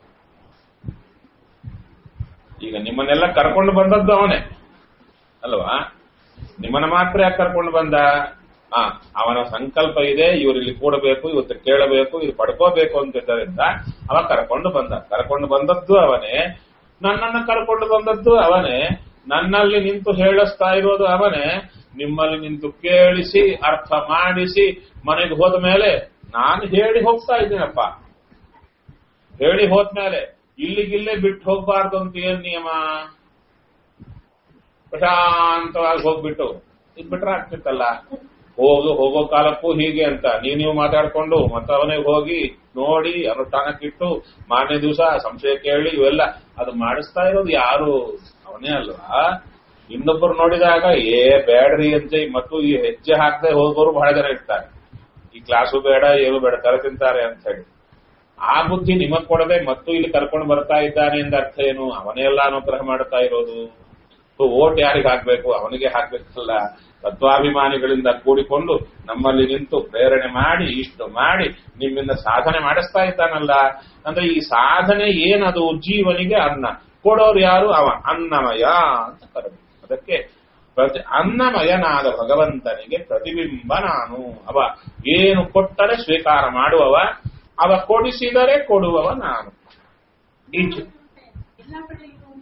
ಈಗ ನಿಮ್ಮನ್ನೆಲ್ಲ ಕರ್ಕೊಂಡು ಬಂದದ್ದು ಅವನೇ ಅಲ್ವಾ ನಿಮ್ಮನ್ನ ಮಾತ್ರ ಯಾಕೆ ಕರ್ಕೊಂಡು ಬಂದ ಆ ಅವನ ಸಂಕಲ್ಪ ಇದೆ ಇವರಿಲ್ಲಿ ಕೂಡಬೇಕು ಇವತ್ತು ಕೇಳಬೇಕು ಇದು ಪಡ್ಕೋಬೇಕು ಅಂತಿದ್ದರಿಂದ ಅವ ಕರ್ಕೊಂಡು ಬಂದ ಕರ್ಕೊಂಡು ಬಂದದ್ದು ಅವನೇ ನನ್ನನ್ನು ಕರ್ಕೊಂಡು ಬಂದದ್ದು ಅವನೇ ನನ್ನಲ್ಲಿ ನಿಂತು ಹೇಳಿಸ್ತಾ ಇರೋದು ಅವನೇ ನಿಮ್ಮಲ್ಲಿ ನಿಂತು ಕೇಳಿಸಿ ಅರ್ಥ ಮಾಡಿಸಿ ಮನೆಗೆ ಹೋದ ಮೇಲೆ ನಾನು ಹೇಳಿ ಹೋಗ್ತಾ ಇದ್ದೀನಪ್ಪ ಹೇಳಿ ಹೋದ್ಮೇಲೆ ಇಲ್ಲಿಗಿಲ್ಲೇ ಬಿಟ್ಟು ಹೋಗ್ಬಾರ್ದು ಅಂತ ಏನ್ ನಿಯಮ ಪ್ರಶಾಂತವಾಗಿ ಹೋಗ್ಬಿಟ್ಟು ಇದ್ ಬಿಟ್ರೆ ಆಗ್ತಿತ್ತಲ್ಲ ಹೋಗು ಹೋಗೋ ಕಾಲಕ್ಕೂ ಹೀಗೆ ಅಂತ ನೀವು ನೀವು ಮಾತಾಡ್ಕೊಂಡು ಮತ್ತೆ ಅವನಿಗೆ ಹೋಗಿ ನೋಡಿ ಅನುಷ್ಠಾನಕ್ಕಿಟ್ಟು ಮಾರನೇ ದಿವಸ ಸಂಶಯ ಕೇಳಿ ಇವೆಲ್ಲ ಅದು ಮಾಡಿಸ್ತಾ ಇರೋದು ಯಾರು ಅವನೇ ಅಲ್ವಾ ಇನ್ನೊಬ್ಬರು ನೋಡಿದಾಗ ಏ ಬೇಡ್ರಿ ಅಂತ ಮತ್ತು ಈ ಹೆಜ್ಜೆ ಹಾಕದೆ ಹೋಗೋರು ಬಹಳ ಜನ ಇರ್ತಾರೆ ಈ ಕ್ಲಾಸು ಬೇಡ ಏನು ಬೇಡ ತಲೆ ತಿಂತಾರೆ ಅಂತ ಹೇಳಿ ಆ ಬುದ್ಧಿ ನಿಮಗ್ ಕೊಡದೆ ಮತ್ತು ಇಲ್ಲಿ ಕರ್ಕೊಂಡು ಬರ್ತಾ ಇದ್ದಾನೆ ಎಂದ ಅರ್ಥ ಏನು ಅವನೇ ಎಲ್ಲ ಅನುಗ್ರಹ ಮಾಡ್ತಾ ಇರೋದು ಓಟ್ ಯಾರಿಗೆ ಹಾಕ್ಬೇಕು ಅವನಿಗೆ ಹಾಕ್ಬೇಕಲ್ಲ ತತ್ವಾಭಿಮಾನಿಗಳಿಂದ ಕೂಡಿಕೊಂಡು ನಮ್ಮಲ್ಲಿ ನಿಂತು ಪ್ರೇರಣೆ ಮಾಡಿ ಇಷ್ಟು ಮಾಡಿ ನಿಮ್ಮಿಂದ ಸಾಧನೆ ಮಾಡಿಸ್ತಾ ಇದ್ದಾನಲ್ಲ ಅಂದ್ರೆ ಈ ಸಾಧನೆ ಏನದು ಜೀವನಿಗೆ ಅನ್ನ ಕೊಡೋರು ಯಾರು ಅವ ಅನ್ನಮಯ ಅಂತ ಕರೆದು ಅದಕ್ಕೆ ಪ್ರತಿ ಅನ್ನಮಯನಾದ ಭಗವಂತನಿಗೆ ಪ್ರತಿಬಿಂಬ ನಾನು ಅವ ಏನು ಕೊಟ್ಟರೆ ಸ್ವೀಕಾರ ಮಾಡುವವ ಅವ ಕೊಡಿಸಿದರೆ ಕೊಡುವವ ನಾನು ಈ ಜ- ಎಲ್ಲ ಕಡೆ ಇರೋನು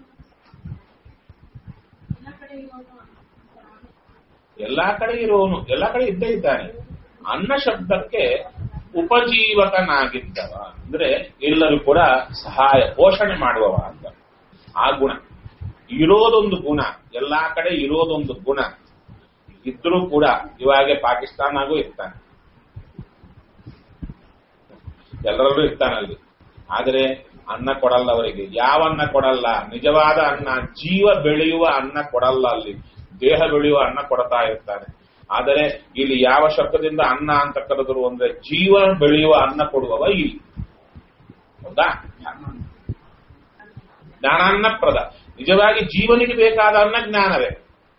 ಎಲ್ಲ ಕಡೆ ಇರೋನು ಎಲ್ಲಾ ಕಡೆ ಇರುವವನು ಎಲ್ಲಾ ಕಡೆ ಇದ್ದೇ ಇದ್ದಾನೆ ಅನ್ನ ಶಬ್ದಕ್ಕೆ ಉಪಜೀವಕನಾಗಿದ್ದವ ಅಂದ್ರೆ ಎಲ್ಲರೂ ಕೂಡ ಸಹಾಯ ಪೋಷಣೆ ಮಾಡುವವ ಅಂತ ಆ ಗುಣ ಇರೋದೊಂದು ಗುಣ ಎಲ್ಲಾ ಕಡೆ ಇರೋದೊಂದು ಗುಣ ಇದ್ರೂ ಕೂಡ ಇವಾಗೆ ಪಾಕಿಸ್ತಾನಾಗೂ ಇರ್ತಾನೆ ಎಲ್ಲರಲ್ಲೂ ಇರ್ತಾನಲ್ಲಿ ಆದರೆ ಅನ್ನ ಕೊಡಲ್ಲ ಅವರಿಗೆ ಯಾವ ಅನ್ನ ಕೊಡಲ್ಲ ನಿಜವಾದ ಅನ್ನ ಜೀವ ಬೆಳೆಯುವ ಅನ್ನ ಕೊಡಲ್ಲ ಅಲ್ಲಿ ದೇಹ ಬೆಳೆಯುವ ಅನ್ನ ಕೊಡ್ತಾ ಇರ್ತಾನೆ ಆದರೆ ಇಲ್ಲಿ ಯಾವ ಶಬ್ದದಿಂದ ಅನ್ನ ಅಂತ ಕರೆದರು ಅಂದ್ರೆ ಜೀವ ಬೆಳೆಯುವ ಅನ್ನ ಕೊಡುವವ ಇಲ್ಲಿ ಹೌದಾ ಜ್ಞಾನಾನ್ನಪ್ರದ ನಿಜವಾಗಿ ಜೀವನಿಗೆ ಬೇಕಾದ ಅನ್ನ ಜ್ಞಾನವೇ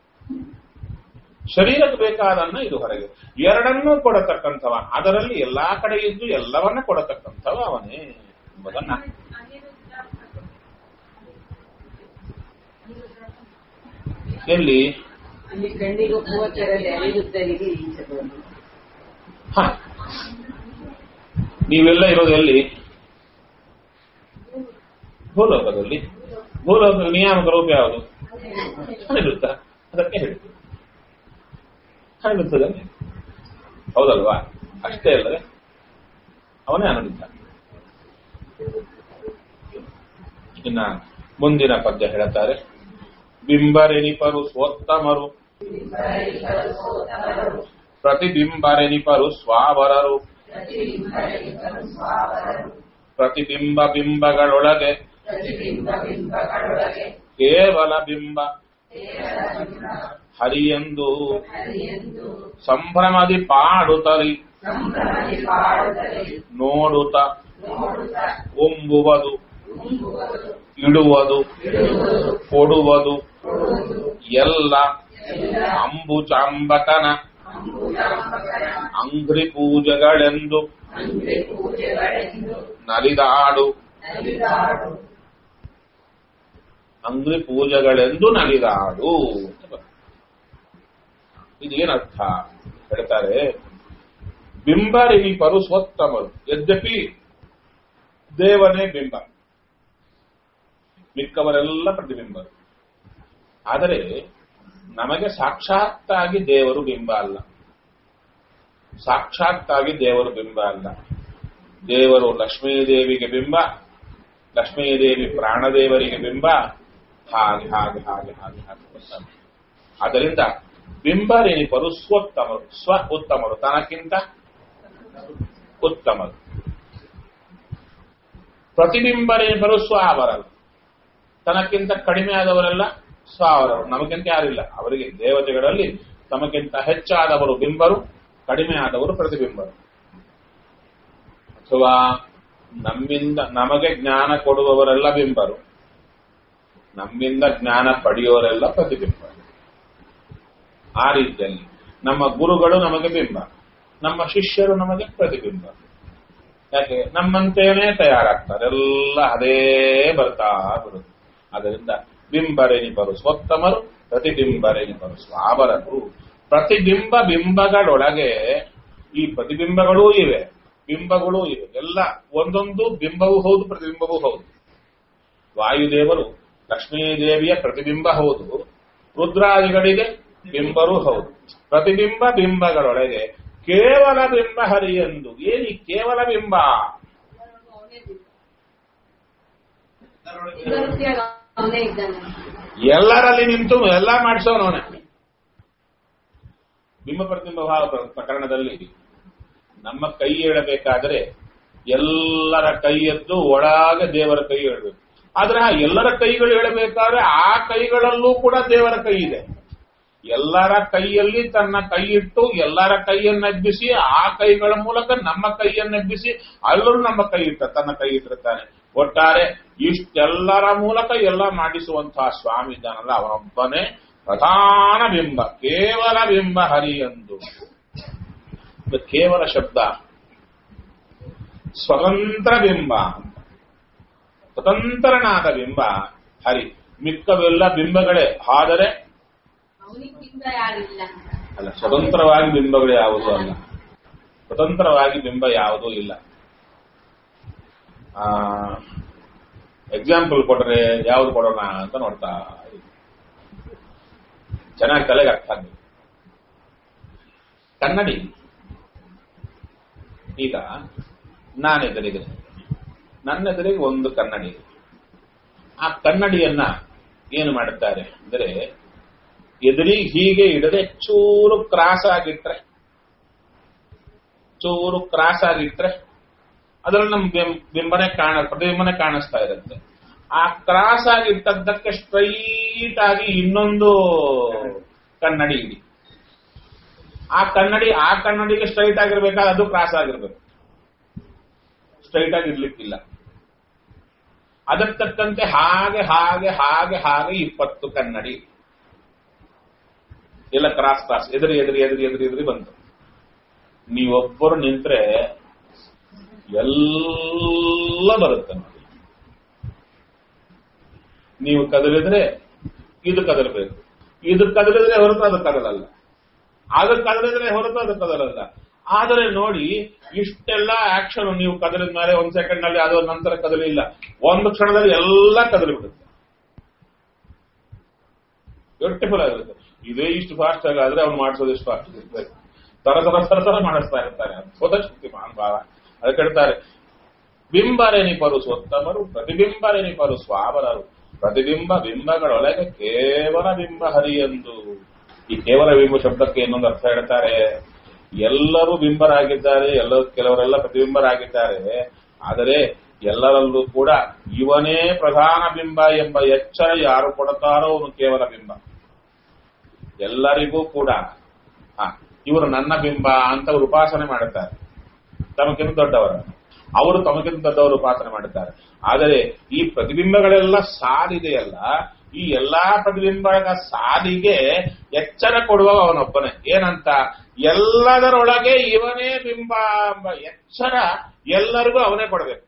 ಶರೀರಕ್ಕೆ ಬೇಕಾದ ಅನ್ನ ಇದು ಹೊರಗೆ ಎರಡನ್ನೂ ಕೊಡತಕ್ಕಂಥವ ಅದರಲ್ಲಿ ಎಲ್ಲಾ ಕಡೆ ಇದ್ದು ಎಲ್ಲವನ್ನ ಕೊಡತಕ್ಕಂಥವ ಅವನೇ ಎಂಬುದನ್ನ ಎಲ್ಲಿ ಅಲ್ಲಿ ಕಣ್ಣಿಗೆ ಮೂವತ್ತೆರಡು ಅನಿರುದ್ಧರಿಗೆ ಈಚಬಹುದು ಹ ನೀವೆಲ್ಲ ಇರೋದು ಎಲ್ಲಿ ಭೂಲೋಕದಲ್ಲಿ ಭೂಲೋಕದ ನಿಯಾಮಕ ರೂಪ ಯಾವುದು ಅನಿರುದ್ಧ ಅದಕ್ಕೆ ಹೇಳ್ತೀವಿ ಅನಿರುದ್ಧದಲ್ಲಿ ಹೌದಲ್ವಾ ಅಷ್ಟೇ ಅಲ್ಲದೆ ಅವನೇ ಅನಿರುದ್ಧ ಇನ್ನ ಮುಂದಿನ ಪದ್ಯ ಹೇಳುತ್ತಾರೆ ಬಿಂಬರೆನಿಪರು ಸ್ವೋತ್ತಮರು ಪ್ರತಿಬಿಂಬರೆನಿಪರು ಸ್ವಾವರರು ಪ್ರತಿಬಿಂಬ ಬಿಂಬಗಳೊಳಗೆ ಕೇವಲ ಬಿಂಬ ಹರಿಯೆಂದು ಸಂಭ್ರಮದಿ ಪಾಡುತ್ತಲಿ ನೋಡುತ್ತ ಒಂಬುವುದು ಇಡುವುದು ಕೊಡುವುದು ಎಲ್ಲ ಅಂಬುಚಾಂಬಕನ ಅಂಗ್ರಿ ಪೂಜೆಗಳೆಂದು ನಲಿದಾಡು ಅಂಗ್ರಿ ಪೂಜೆಗಳೆಂದು ನಲಿದಾಡು ಅಂತ ಬರ್ತದೆ. ಇದೇನರ್ಥ ಹೇಳ್ತಾರೆ ಬಿಂಬರಿನಿಪರು ಸ್ವತ್ತಮರು ಯದ್ಯಪಿ ದೇವನೇ ಬಿಂಬ ಮಿಕ್ಕವರೆಲ್ಲ ಪ್ರತಿಬಿಂಬರು ಆದರೆ ನಮಗೆ ಸಾಕ್ಷಾತ್ತಾಗಿ ದೇವರು ಬಿಂಬ ಅಲ್ಲ ಸಾಕ್ಷಾತ್ತಾಗಿ ದೇವರು ಬಿಂಬ ಅಲ್ಲ ದೇವರು ಲಕ್ಷ್ಮೀದೇವಿಗೆ ಬಿಂಬ ಲಕ್ಷ್ಮೀದೇವಿ ಪ್ರಾಣದೇವರಿಗೆ ಬಿಂಬ ಹಾಗೆ ಹಾಗೆ ಹಾಗೆ ಹಾಗೆ ಹಾಗೆ ಬರ್ತಾರೆ. ಆದ್ದರಿಂದ ಬಿಂಬರೇನಿಪರು ಸ್ವೋತ್ತಮರು ಸ್ವ ಉತ್ತಮರು ತನಕ್ಕಿಂತ ಉತ್ತಮರು ಪ್ರತಿಬಿಂಬರೇನಿಪರು ಸ್ವಾವರರು ತನಕ್ಕಿಂತ ಕಡಿಮೆ ಆದವರೆಲ್ಲ ಸ್ವಾವರರು ನಮಗಿಂತ ಯಾರಿಲ್ಲ ಅವರಿಗೆ ದೇವತೆಗಳಲ್ಲಿ ತಮಗಿಂತ ಹೆಚ್ಚಾದವರು ಬಿಂಬರು ಕಡಿಮೆ ಆದವರು ಪ್ರತಿಬಿಂಬರು ಅಥವಾ ನಮ್ಮಿಂದ ನಮಗೆ ಜ್ಞಾನ ಕೊಡುವವರೆಲ್ಲ ಬಿಂಬರು ನಮ್ಮಿಂದ ಜ್ಞಾನ ಪಡೆಯುವವರೆಲ್ಲ ಪ್ರತಿಬಿಂಬರು ಆ ರೀತಿಯಲ್ಲಿ ನಮ್ಮ ಗುರುಗಳು ನಮಗೆ ಬಿಂಬ ನಮ್ಮ ಶಿಷ್ಯರು ನಮಗೆ ಪ್ರತಿಬಿಂಬ ಯಾಕೆ ನಮ್ಮಂತೆಯೇ ತಯಾರಾಗ್ತಾರೆ ಎಲ್ಲ ಅದೇ ಬರ್ತಾ ಬರುತ್ತೆ ಅದರಿಂದ ಬಿಂಬರೆನಿಪರು ಸ್ವತ್ತಮರು ಪ್ರತಿಬಿಂಬರೆನಿಪರು ಸ್ವಾವರರು ಪ್ರತಿಬಿಂಬ ಬಿಂಬಗಳೊಳಗೆ ಈ ಪ್ರತಿಬಿಂಬಗಳೂ ಇವೆ ಬಿಂಬಗಳೂ ಇವೆ ಎಲ್ಲ ಒಂದೊಂದು ಬಿಂಬವೂ ಹೌದು ಪ್ರತಿಬಿಂಬವೂ ಹೌದು ವಾಯುದೇವರು ಲಕ್ಷ್ಮೀದೇವಿಯ ಪ್ರತಿಬಿಂಬ ಹೌದು ರುದ್ರಾದಿಗಳಿಗೆ ಬಿಂಬರೂ ಹೌದು ಪ್ರತಿಬಿಂಬ ಬಿಂಬಗಳೊಳಗೆ ಕೇವಲ ಬಿಂಬ ಹರಿಯೆಂದು ಏನಿ ಕೇವಲ ಬಿಂಬ ಅವನೇ ಇದ್ದಾನೆ ಎಲ್ಲರಲ್ಲಿ ನಿಂತು ಎಲ್ಲ ಮಾಡಿಸೋನವನೇ ಬಿಂಬ ಪ್ರತಿಬಿಂಬ ಭಾವ ಪ್ರ- ಪ್ರಕರಣದಲ್ಲಿ ನಮ್ಮ ಕೈ ಏಳಬೇಕಾದ್ರೆ ಎಲ್ಲರ ಕೈ ಎದ್ದು ಒಳಗೆ ದೇವರ ಕೈ ಏಳಬೇಕು ಆದ್ರೆ ಆ ಎಲ್ಲರ ಕೈಗಳು ಏಳಬೇಕಾದ್ರೆ ಆ ಕೈಗಳಲ್ಲೂ ಕೂಡ ದೇವರ ಕೈ ಇದೆ ಎಲ್ಲರ ಕೈಯಲ್ಲಿ ತನ್ನ ಕೈ ಇಟ್ಟು ಎಲ್ಲರ ಕೈಯನ್ನೆಬ್ಬಿಸಿ ಆ ಕೈಗಳ ಮೂಲಕ ನಮ್ಮ ಕೈಯನ್ನೆಬ್ಬಿಸಿ ಅಲ್ಲೂ ನಮ್ಮ ಕೈ ಇಟ್ಟ ತನ್ನ ಕೈ ಇಟ್ಟಿರ್ತಾನೆ ಒಟ್ಟಾರೆ ಇಷ್ಟೆಲ್ಲರ ಮೂಲಕ ಎಲ್ಲ ಮಾಡಿಸುವಂತಹ ಸ್ವಾಮಿ ಇದ್ದಾನಲ್ಲ ಅವನೊಬ್ಬನೇ ಪ್ರಧಾನ ಬಿಂಬ ಕೇವಲ ಬಿಂಬ ಹರಿ ಎಂದು ಇದು ಕೇವಲ ಶಬ್ದ ಸ್ವತಂತ್ರ ಬಿಂಬ ಅಂತ ಸ್ವತಂತ್ರನಾದ ಬಿಂಬ ಹರಿ ಮಿಕ್ಕವೆಲ್ಲ ಬಿಂಬಗಳೇ ಆದರೆ ಅವನಿಗೆ ಬಿಂಬ ಯಾರಿಲ್ಲ ಅಂತ ಅಲ್ಲ ಸ್ವತಂತ್ರವಾಗಿ ಬಿಂಬಗಳು ಯಾವುದೂ ಅಲ್ಲ ಸ್ವತಂತ್ರವಾಗಿ ಬಿಂಬ ಯಾವುದೂ ಇಲ್ಲ ಎಕ್ಸಾಂಪಲ್ ಕೊಟ್ರೆ ಯಾವ್ದು ಕೊಡೋಣ ಅಂತ ನೋಡ್ತಾ ಇದ್ದೀನಿ. ಚೆನ್ನಾಗಿ ತಲೆಗೆ ಅರ್ಥ ಆಗ್ಬೇಕು ಕನ್ನಡಿ ಈಗ ನಾನೆದುರಿಗೆ ನನ್ನ ಎದುರಿಗೆ ಒಂದು ಕನ್ನಡಿ ಇದೆ. ಆ ಕನ್ನಡಿಯನ್ನ ಏನು ಮಾಡುತ್ತಾರೆ ಅಂದರೆ ಎದುರಿಗೆ ಹೀಗೆ ಇಡದೆ ಚೂರು ಕ್ರಾಸ್ ಆಗಿಟ್ರೆ ಚೂರು ಕ್ರಾಸ್ ಆಗಿಟ್ರೆ ಅದ್ರಲ್ಲಿ ನಮ್ ಬಿಂ- ಬಿಂಬನೆ ಕಾಣ ಪ್ರತಿಬಿಂಬನೆ ಕಾಣಿಸ್ತಾ ಇರುತ್ತೆ ಆ ಕ್ರಾಸ್ ಆಗಿಟ್ಟದ್ದಕ್ಕೆ ಸ್ಟ್ರೈಟ್ ಆಗಿ ಇನ್ನೊಂದು ಕನ್ನಡಿ ಇಡಿ ಆ ಕನ್ನಡಿ ಆ ಕನ್ನಡಿಗೆ ಸ್ಟ್ರೈಟ್ ಆಗಿರ್ಬೇಕಾದ್ರೆ ಅದು ಕ್ರಾಸ್ ಆಗಿರ್ಬೇಕು ಸ್ಟ್ರೈಟ್ ಆಗಿ ಇರ್ಲಿಕ್ಕಿಲ್ಲ ಅದಕ್ಕೆ ತಕ್ಕಂತೆ ಹಾಗೆ ಹಾಗೆ ಹಾಗೆ ಹಾಗೆ ಇಪ್ಪತ್ತು ಕನ್ನಡಿ ಎಲ್ಲ ಕ್ರಾಸ್ ಕ್ರಾಸ್ ಎದುರಿ ಎದುರಿ ಎದುರಿ ಎದುರಿ ಎದುರಿ ಬಂತು ನೀವೊಬ್ಬರು ನಿಂತ್ರೆ ಎಲ್ಲ ಬರುತ್ತೆ ನೋಡಿ ನೀವು ಕದಲಿದ್ರೆ ಇದು ಕದಲಬೇಕು ಇದು ಕದಲಿದ್ರೆ ಹೊರತು ಅದು ಕದಲಲ್ಲ ಅದು ಕದಲಿದ್ರೆ ಹೊರತು ಅದು ಕದಲಲ್ಲ ಆದರೆ ನೋಡಿ ಇಷ್ಟೆಲ್ಲ ಆಕ್ಷನ್ ನೀವು ಕದಲಿದ ಮೇಲೆ ಒಂದ್ ಸೆಕೆಂಡ್ ನಲ್ಲಿ ಅದು ನಂತರ ಕದಲಿಲ್ಲ ಒಂದು ಕ್ಷಣದಲ್ಲಿ ಎಲ್ಲ ಕದಲಿ ಬಿಡುತ್ತೆ ಬ್ಯೂಟಿಫುಲ್ ಆಗಿರುತ್ತೆ ಇದೇ ಇಷ್ಟು ಫಾಸ್ಟ್ ಆಗಾದ್ರೆ ಅವ್ನು ಮಾಡಿಸೋದು ಎಷ್ಟು ಫಾಸ್ಟ್ ಇರ್ಬೇಕು ತರ ತರ ತರ ತರ ಮಾಡಿಸ್ತಾ ಇರ್ತಾರೆ ಅದ್ಭುತ ಶಕ್ತಿ ಭಾವ ಅದಕ್ಕೆ ಹೇಳ್ತಾರೆ ಬಿಂಬರೆನಿಪರು ಸ್ವತ್ತಮರು ಪ್ರತಿಬಿಂಬರೆನಿಪರು ಸ್ವಾವರರು ಪ್ರತಿಬಿಂಬ ಬಿಂಬಗಳೊಳಗೆ ಕೇವಲ ಬಿಂಬ ಹರಿಯೆಂದು ಈ ಕೇವಲ ಬಿಂಬ ಶಬ್ದಕ್ಕೆ ಇನ್ನೊಂದು ಅರ್ಥ ಹೇಳ್ತಾರೆ ಎಲ್ಲರೂ ಬಿಂಬರಾಗಿದ್ದಾರೆ ಎಲ್ಲ ಕೆಲವರೆಲ್ಲ ಪ್ರತಿಬಿಂಬರಾಗಿದ್ದಾರೆ ಆದರೆ ಎಲ್ಲರಲ್ಲೂ ಕೂಡ ಇವನೇ ಪ್ರಧಾನ ಬಿಂಬ ಎಂಬ ಎಚ್ಚರ ಯಾರು ಕೊಡುತ್ತಾರೋ ಅವನು ಕೇವಲ ಬಿಂಬ ಎಲ್ಲರಿಗೂ ಕೂಡ ಆ, ಇವರು ನನ್ನ ಬಿಂಬ ಅಂತ ಅವರು ಉಪಾಸನೆ ಮಾಡುತ್ತಾರೆ ತಮಗಿಂತ ದೊಡ್ಡವರ ಅವರು ತಮಗಿಂತ ದೊಡ್ಡವರು ಉಪಾಸನೆ ಮಾಡುತ್ತಾರೆ ಆದರೆ ಈ ಪ್ರತಿಬಿಂಬಗಳೆಲ್ಲ ಸಾಲಿದೆಯಲ್ಲ ಈ ಎಲ್ಲಾ ಪ್ರತಿಬಿಂಬಗಳ ಸಾಲಿಗೆ ಎಚ್ಚರ ಕೊಡುವ ಅವನೊಬ್ಬನೇ ಏನಂತ ಎಲ್ಲದರೊಳಗೆ ಇವನೇ ಬಿಂಬ ಎಂಬ ಎಚ್ಚರ ಎಲ್ಲರಿಗೂ ಅವನೇ ಕೊಡಬೇಕು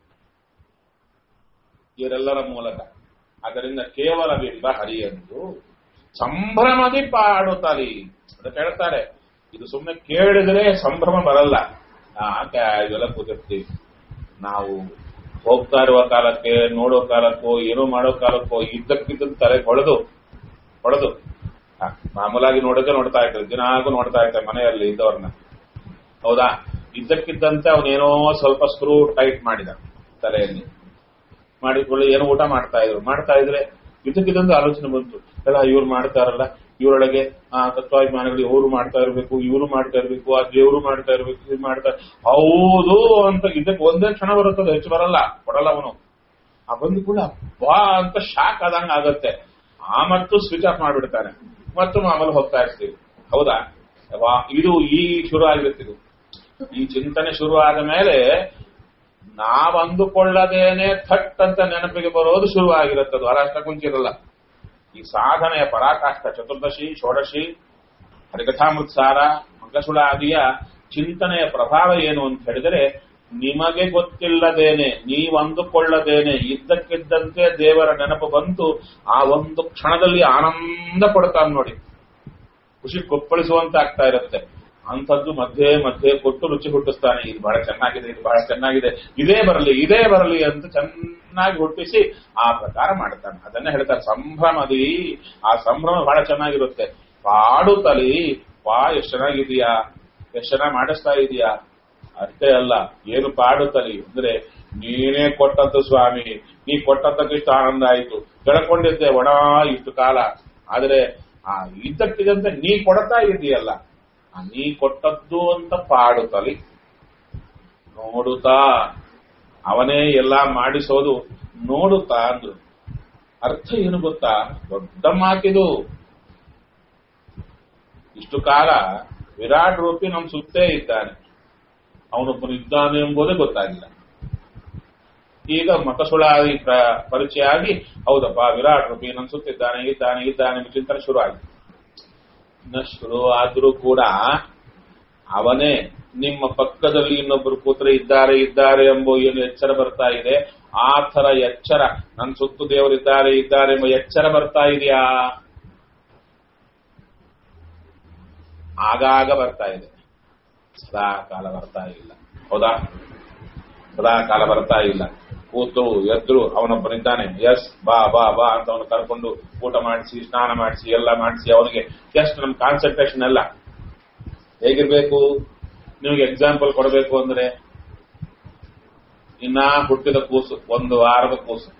ಇವರೆಲ್ಲರ ಮೂಲಕ ಅದರಿಂದ ಕೇವಲ ಬಿಂಬ ಹರಿಯೆಂದು ಸಂಭ್ರಮದಿ ಪಾಡುತ್ತಲಿ ಅದಕ್ಕೆ ಹೇಳ್ತಾರೆ ಇದು ಸುಮ್ಮನೆ ಕೇಳಿದ್ರೆ ಸಂಭ್ರಮ ಬರಲ್ಲ ಯಾಕೆ ಇವೆಲ್ಲ ಕೂತಿರ್ತೀವಿ ನಾವು ಹೋಗ್ತಾ ಇರುವ ಕಾಲಕ್ಕೆ ನೋಡೋ ಕಾಲಕ್ಕೋ ಏನೋ ಮಾಡೋ ಕಾಲಕ್ಕೋ ಇದ್ದಕ್ಕಿದ್ದ ತಲೆ ಹೊಡೆದು ಹೊಡೆದು ಆ, ಮಾಮೂಲಾಗಿ ನೋಡೋದೇ ನೋಡ್ತಾ ಇರ್ತಾರೆ ದಿನಾಗೂ ನೋಡ್ತಾ ಇರ್ತಾರೆ ಮನೆಯಲ್ಲಿ ಇದ್ದವ್ರನ್ನ ಹೌದಾ ಇದ್ದಕ್ಕಿದ್ದಂತೆ ಅವನೇನೋ ಸ್ವಲ್ಪ ಸ್ಕ್ರೂ ಟೈಟ್ ಮಾಡಿದ ತಲೆಯಲ್ಲಿ ಮಾಡಿಕೊಳ್ಳಿ ಏನೋ ಊಟ ಮಾಡ್ತಾ ಇದ್ರು ಮಾಡ್ತಾ ಇದ್ರೆ ಇದಕ್ಕಿದೊಂದು ಆಲೋಚನೆ ಬಂತು ಎಲ್ಲ ಇವ್ರು ಮಾಡ್ತಾರಲ್ಲ ಇವರೊಳಗೆ ಆ ತತ್ವಾಭಿಮಾನಿಗಳು ಇವರು ಮಾಡ್ತಾ ಇರಬೇಕು ಇವರು ಮಾಡ್ತಾ ಇರಬೇಕು ಆ ದೇವರು ಮಾಡ್ತಾ ಇರಬೇಕು ಇದು ಮಾಡ್ತಾ ಹೌದು ಅಂತ ಇದಕ್ಕೆ ಒಂದೇ ಕ್ಷಣ ಬರುತ್ತದೆ ಹೆಚ್ಚು ಬರಲ್ಲ ಕೊಡಲ್ಲ ಅವನು ಆ ಬಂದು ಕೂಡ ವಾ ಅಂತ ಶಾಕ್ ಆದಂಗ ಆಗತ್ತೆ ಆ ಮತ್ತು ಸ್ವಿಚ್ ಆಫ್ ಮಾಡ್ಬಿಡ್ತಾನೆ ಮತ್ತು ಮಾಮೂಲು ಹೋಗ್ತಾ ಇರ್ತೀವಿ ಹೌದಾ ವಾ ಇದು ಈ ಶುರು ಆಗಿರುತ್ತೆ ಇದು ಈ ಚಿಂತನೆ ಶುರು ಆದ ಮೇಲೆ ನಾವ್ ಅಂದುಕೊಳ್ಳದೇನೆ ಥಟ್ ಅಂತ ನೆನಪಿಗೆ ಬರೋದು ಶುರು ಆಗಿರುತ್ತದು ಅರಷ್ಟ ಕುಂಚಿರಲ್ಲ ಈ ಸಾಧನೆಯ ಪರಾಕಾಷ್ಠ ಚತುರ್ದಶಿ ಷೋಡಶಿ ಹರಿಕಥಾಮೃತ್ಸಾರ ಮಂಗಸುಳ ಆದಿಯ ಚಿಂತನೆಯ ಪ್ರಭಾವ ಏನು ಅಂತ ಹೇಳಿದರೆ ನಿಮಗೆ ಗೊತ್ತಿಲ್ಲದೇನೆ ನೀವು ಅಂದುಕೊಳ್ಳದೇನೆ ಇದ್ದಕ್ಕಿದ್ದಂತೆ ದೇವರ ನೆನಪು ಬಂತು ಆ ಒಂದು ಕ್ಷಣದಲ್ಲಿ ಆನಂದ ಪಡ್ತಾನೆ ನೋಡಿ ಖುಷಿ ಕೊಪ್ಪಳಿಸುವಂತ ಆಗ್ತಾ ಇರುತ್ತೆ ಅಂಥದ್ದು ಮಧ್ಯೆ ಮಧ್ಯೆ ಕೊಟ್ಟು ರುಚಿ ಹುಟ್ಟಿಸ್ತಾನೆ ಇದು ಬಹಳ ಚೆನ್ನಾಗಿದೆ ಇದು ಬಹಳ ಚೆನ್ನಾಗಿದೆ ಇದೇ ಬರಲಿ ಇದೇ ಬರಲಿ ಅಂತ ಚೆನ್ನಾಗಿ ಹುಟ್ಟಿಸಿ ಆ ಪ್ರಕಾರ ಮಾಡ್ತಾನೆ ಅದನ್ನೇ ಹೇಳ್ತಾರೆ ಸಂಭ್ರಮದಿ ಆ ಸಂಭ್ರಮ ಬಹಳ ಚೆನ್ನಾಗಿರುತ್ತೆ ಪಾಡುತ್ತಲಿ ಪಾ ಎಷ್ಟು ಚೆನ್ನಾಗಿದೆಯಾ ಎಷ್ಟು ಚೆನ್ನಾಗಿ ಮಾಡಿಸ್ತಾ ಇದೀಯಾ ಅಷ್ಟೇ ಅಲ್ಲ ಏನು ಪಾಡುತ್ತಲಿ ಅಂದ್ರೆ ನೀನೇ ಕೊಟ್ಟದ್ದು ಸ್ವಾಮಿ ನೀ ಕೊಟ್ಟದ್ದಕ್ಕೆ ಇಷ್ಟು ಆನಂದ ಆಯಿತು ಕೆಳಕೊಂಡಿದ್ದೆ ಒಣ ಇಷ್ಟು ಕಾಲ ಆದ್ರೆ ಆ ಇದ್ದಕ್ಕಿದ್ದಂತೆ ನೀ ಕೊಡ್ತಾ ಇದೀಯಲ್ಲ ಆ ನೀ ಕೊಟ್ಟದ್ದು ಅಂತ ಪಾಡುತ್ತಲಿ ನೋಡುತ್ತಾ ಅವನೇ ಎಲ್ಲ ಮಾಡಿಸೋದು ನೋಡುತ್ತಾ ಅಂದ್ರು ಅರ್ಥ ಏನು ಗೊತ್ತಾ ದೊಡ್ಡ ಮಾತಿದು ಇಷ್ಟು ಕಾಲ ವಿರಾಟ್ ರೂಪಿ ನಮ್ ಸುತ್ತೇ ಇದ್ದಾನೆ ಅವನೊಬ್ಬನು ಇದ್ದಾನೆ ಎಂಬುದೇ ಗೊತ್ತಾಗಿಲ್ಲ ಈಗ ಮತಸುಳಾದಿ ಪ್ರ- ಪರಿಚಯ ಆಗಿ ಹೌದಪ್ಪ ವಿರಾಟ್ ರೂಪಿ ನಮ್ ಸುತ್ತಿದ್ದಾನೆ ಇದ್ದಾನೆ ಇದ್ದಾನೆ ಎಂಬ ಚಿಂತನೆ ಶುರು ಆಗಿದೆ ಇನ್ನ ಶುರು ಆದ್ರೂ ಕೂಡ ಅವನೇ ನಿಮ್ಮ ಪಕ್ಕದಲ್ಲಿ ಇನ್ನೊಬ್ಬರು ಕೂತ್ರೆ ಇದ್ದಾರೆ ಇದ್ದಾರೆ ಎಂಬ ಏನು ಎಚ್ಚರ ಬರ್ತಾ ಇದೆ ಆ ತರ ಎಚ್ಚರ ನನ್ನ ಸುತ್ತು ದೇವರಿದ್ದಾರೆ ಇದ್ದಾರೆ ಎಂಬ ಎಚ್ಚರ ಬರ್ತಾ ಇದೆಯಾ ಆಗಾಗ ಬರ್ತಾ ಇದೆ ಸದಾ ಕಾಲ ಬರ್ತಾ ಇಲ್ಲ ಹೌದಾ ಸದಾ ಕಾಲ ಬರ್ತಾ ಇಲ್ಲ ಕೂತು ಎದ್ರು ಅವನೊಬ್ಬನಿದ್ದಾನೆ ಎಸ್ ಬಾ ಬಾ ಬಾ ಅಂತ ಅವನು ಕರ್ಕೊಂಡು ಊಟ ಮಾಡಿಸಿ ಸ್ನಾನ ಮಾಡಿಸಿ ಎಲ್ಲ ಮಾಡಿಸಿ ಅವನಿಗೆ ಎಷ್ಟು ನಮ್ ಕಾನ್ಸಂಟ್ರೇಷನ್ ಎಲ್ಲ ಹೇಗಿರ್ಬೇಕು ನಿಮಗೆ ಎಕ್ಸಾಂಪಲ್ ಕೊಡಬೇಕು ಅಂದ್ರೆ ಇನ್ನ ಹುಟ್ಟಿದ ಕೂಸು ಒಂದು ವಾರದ ಕೂಸು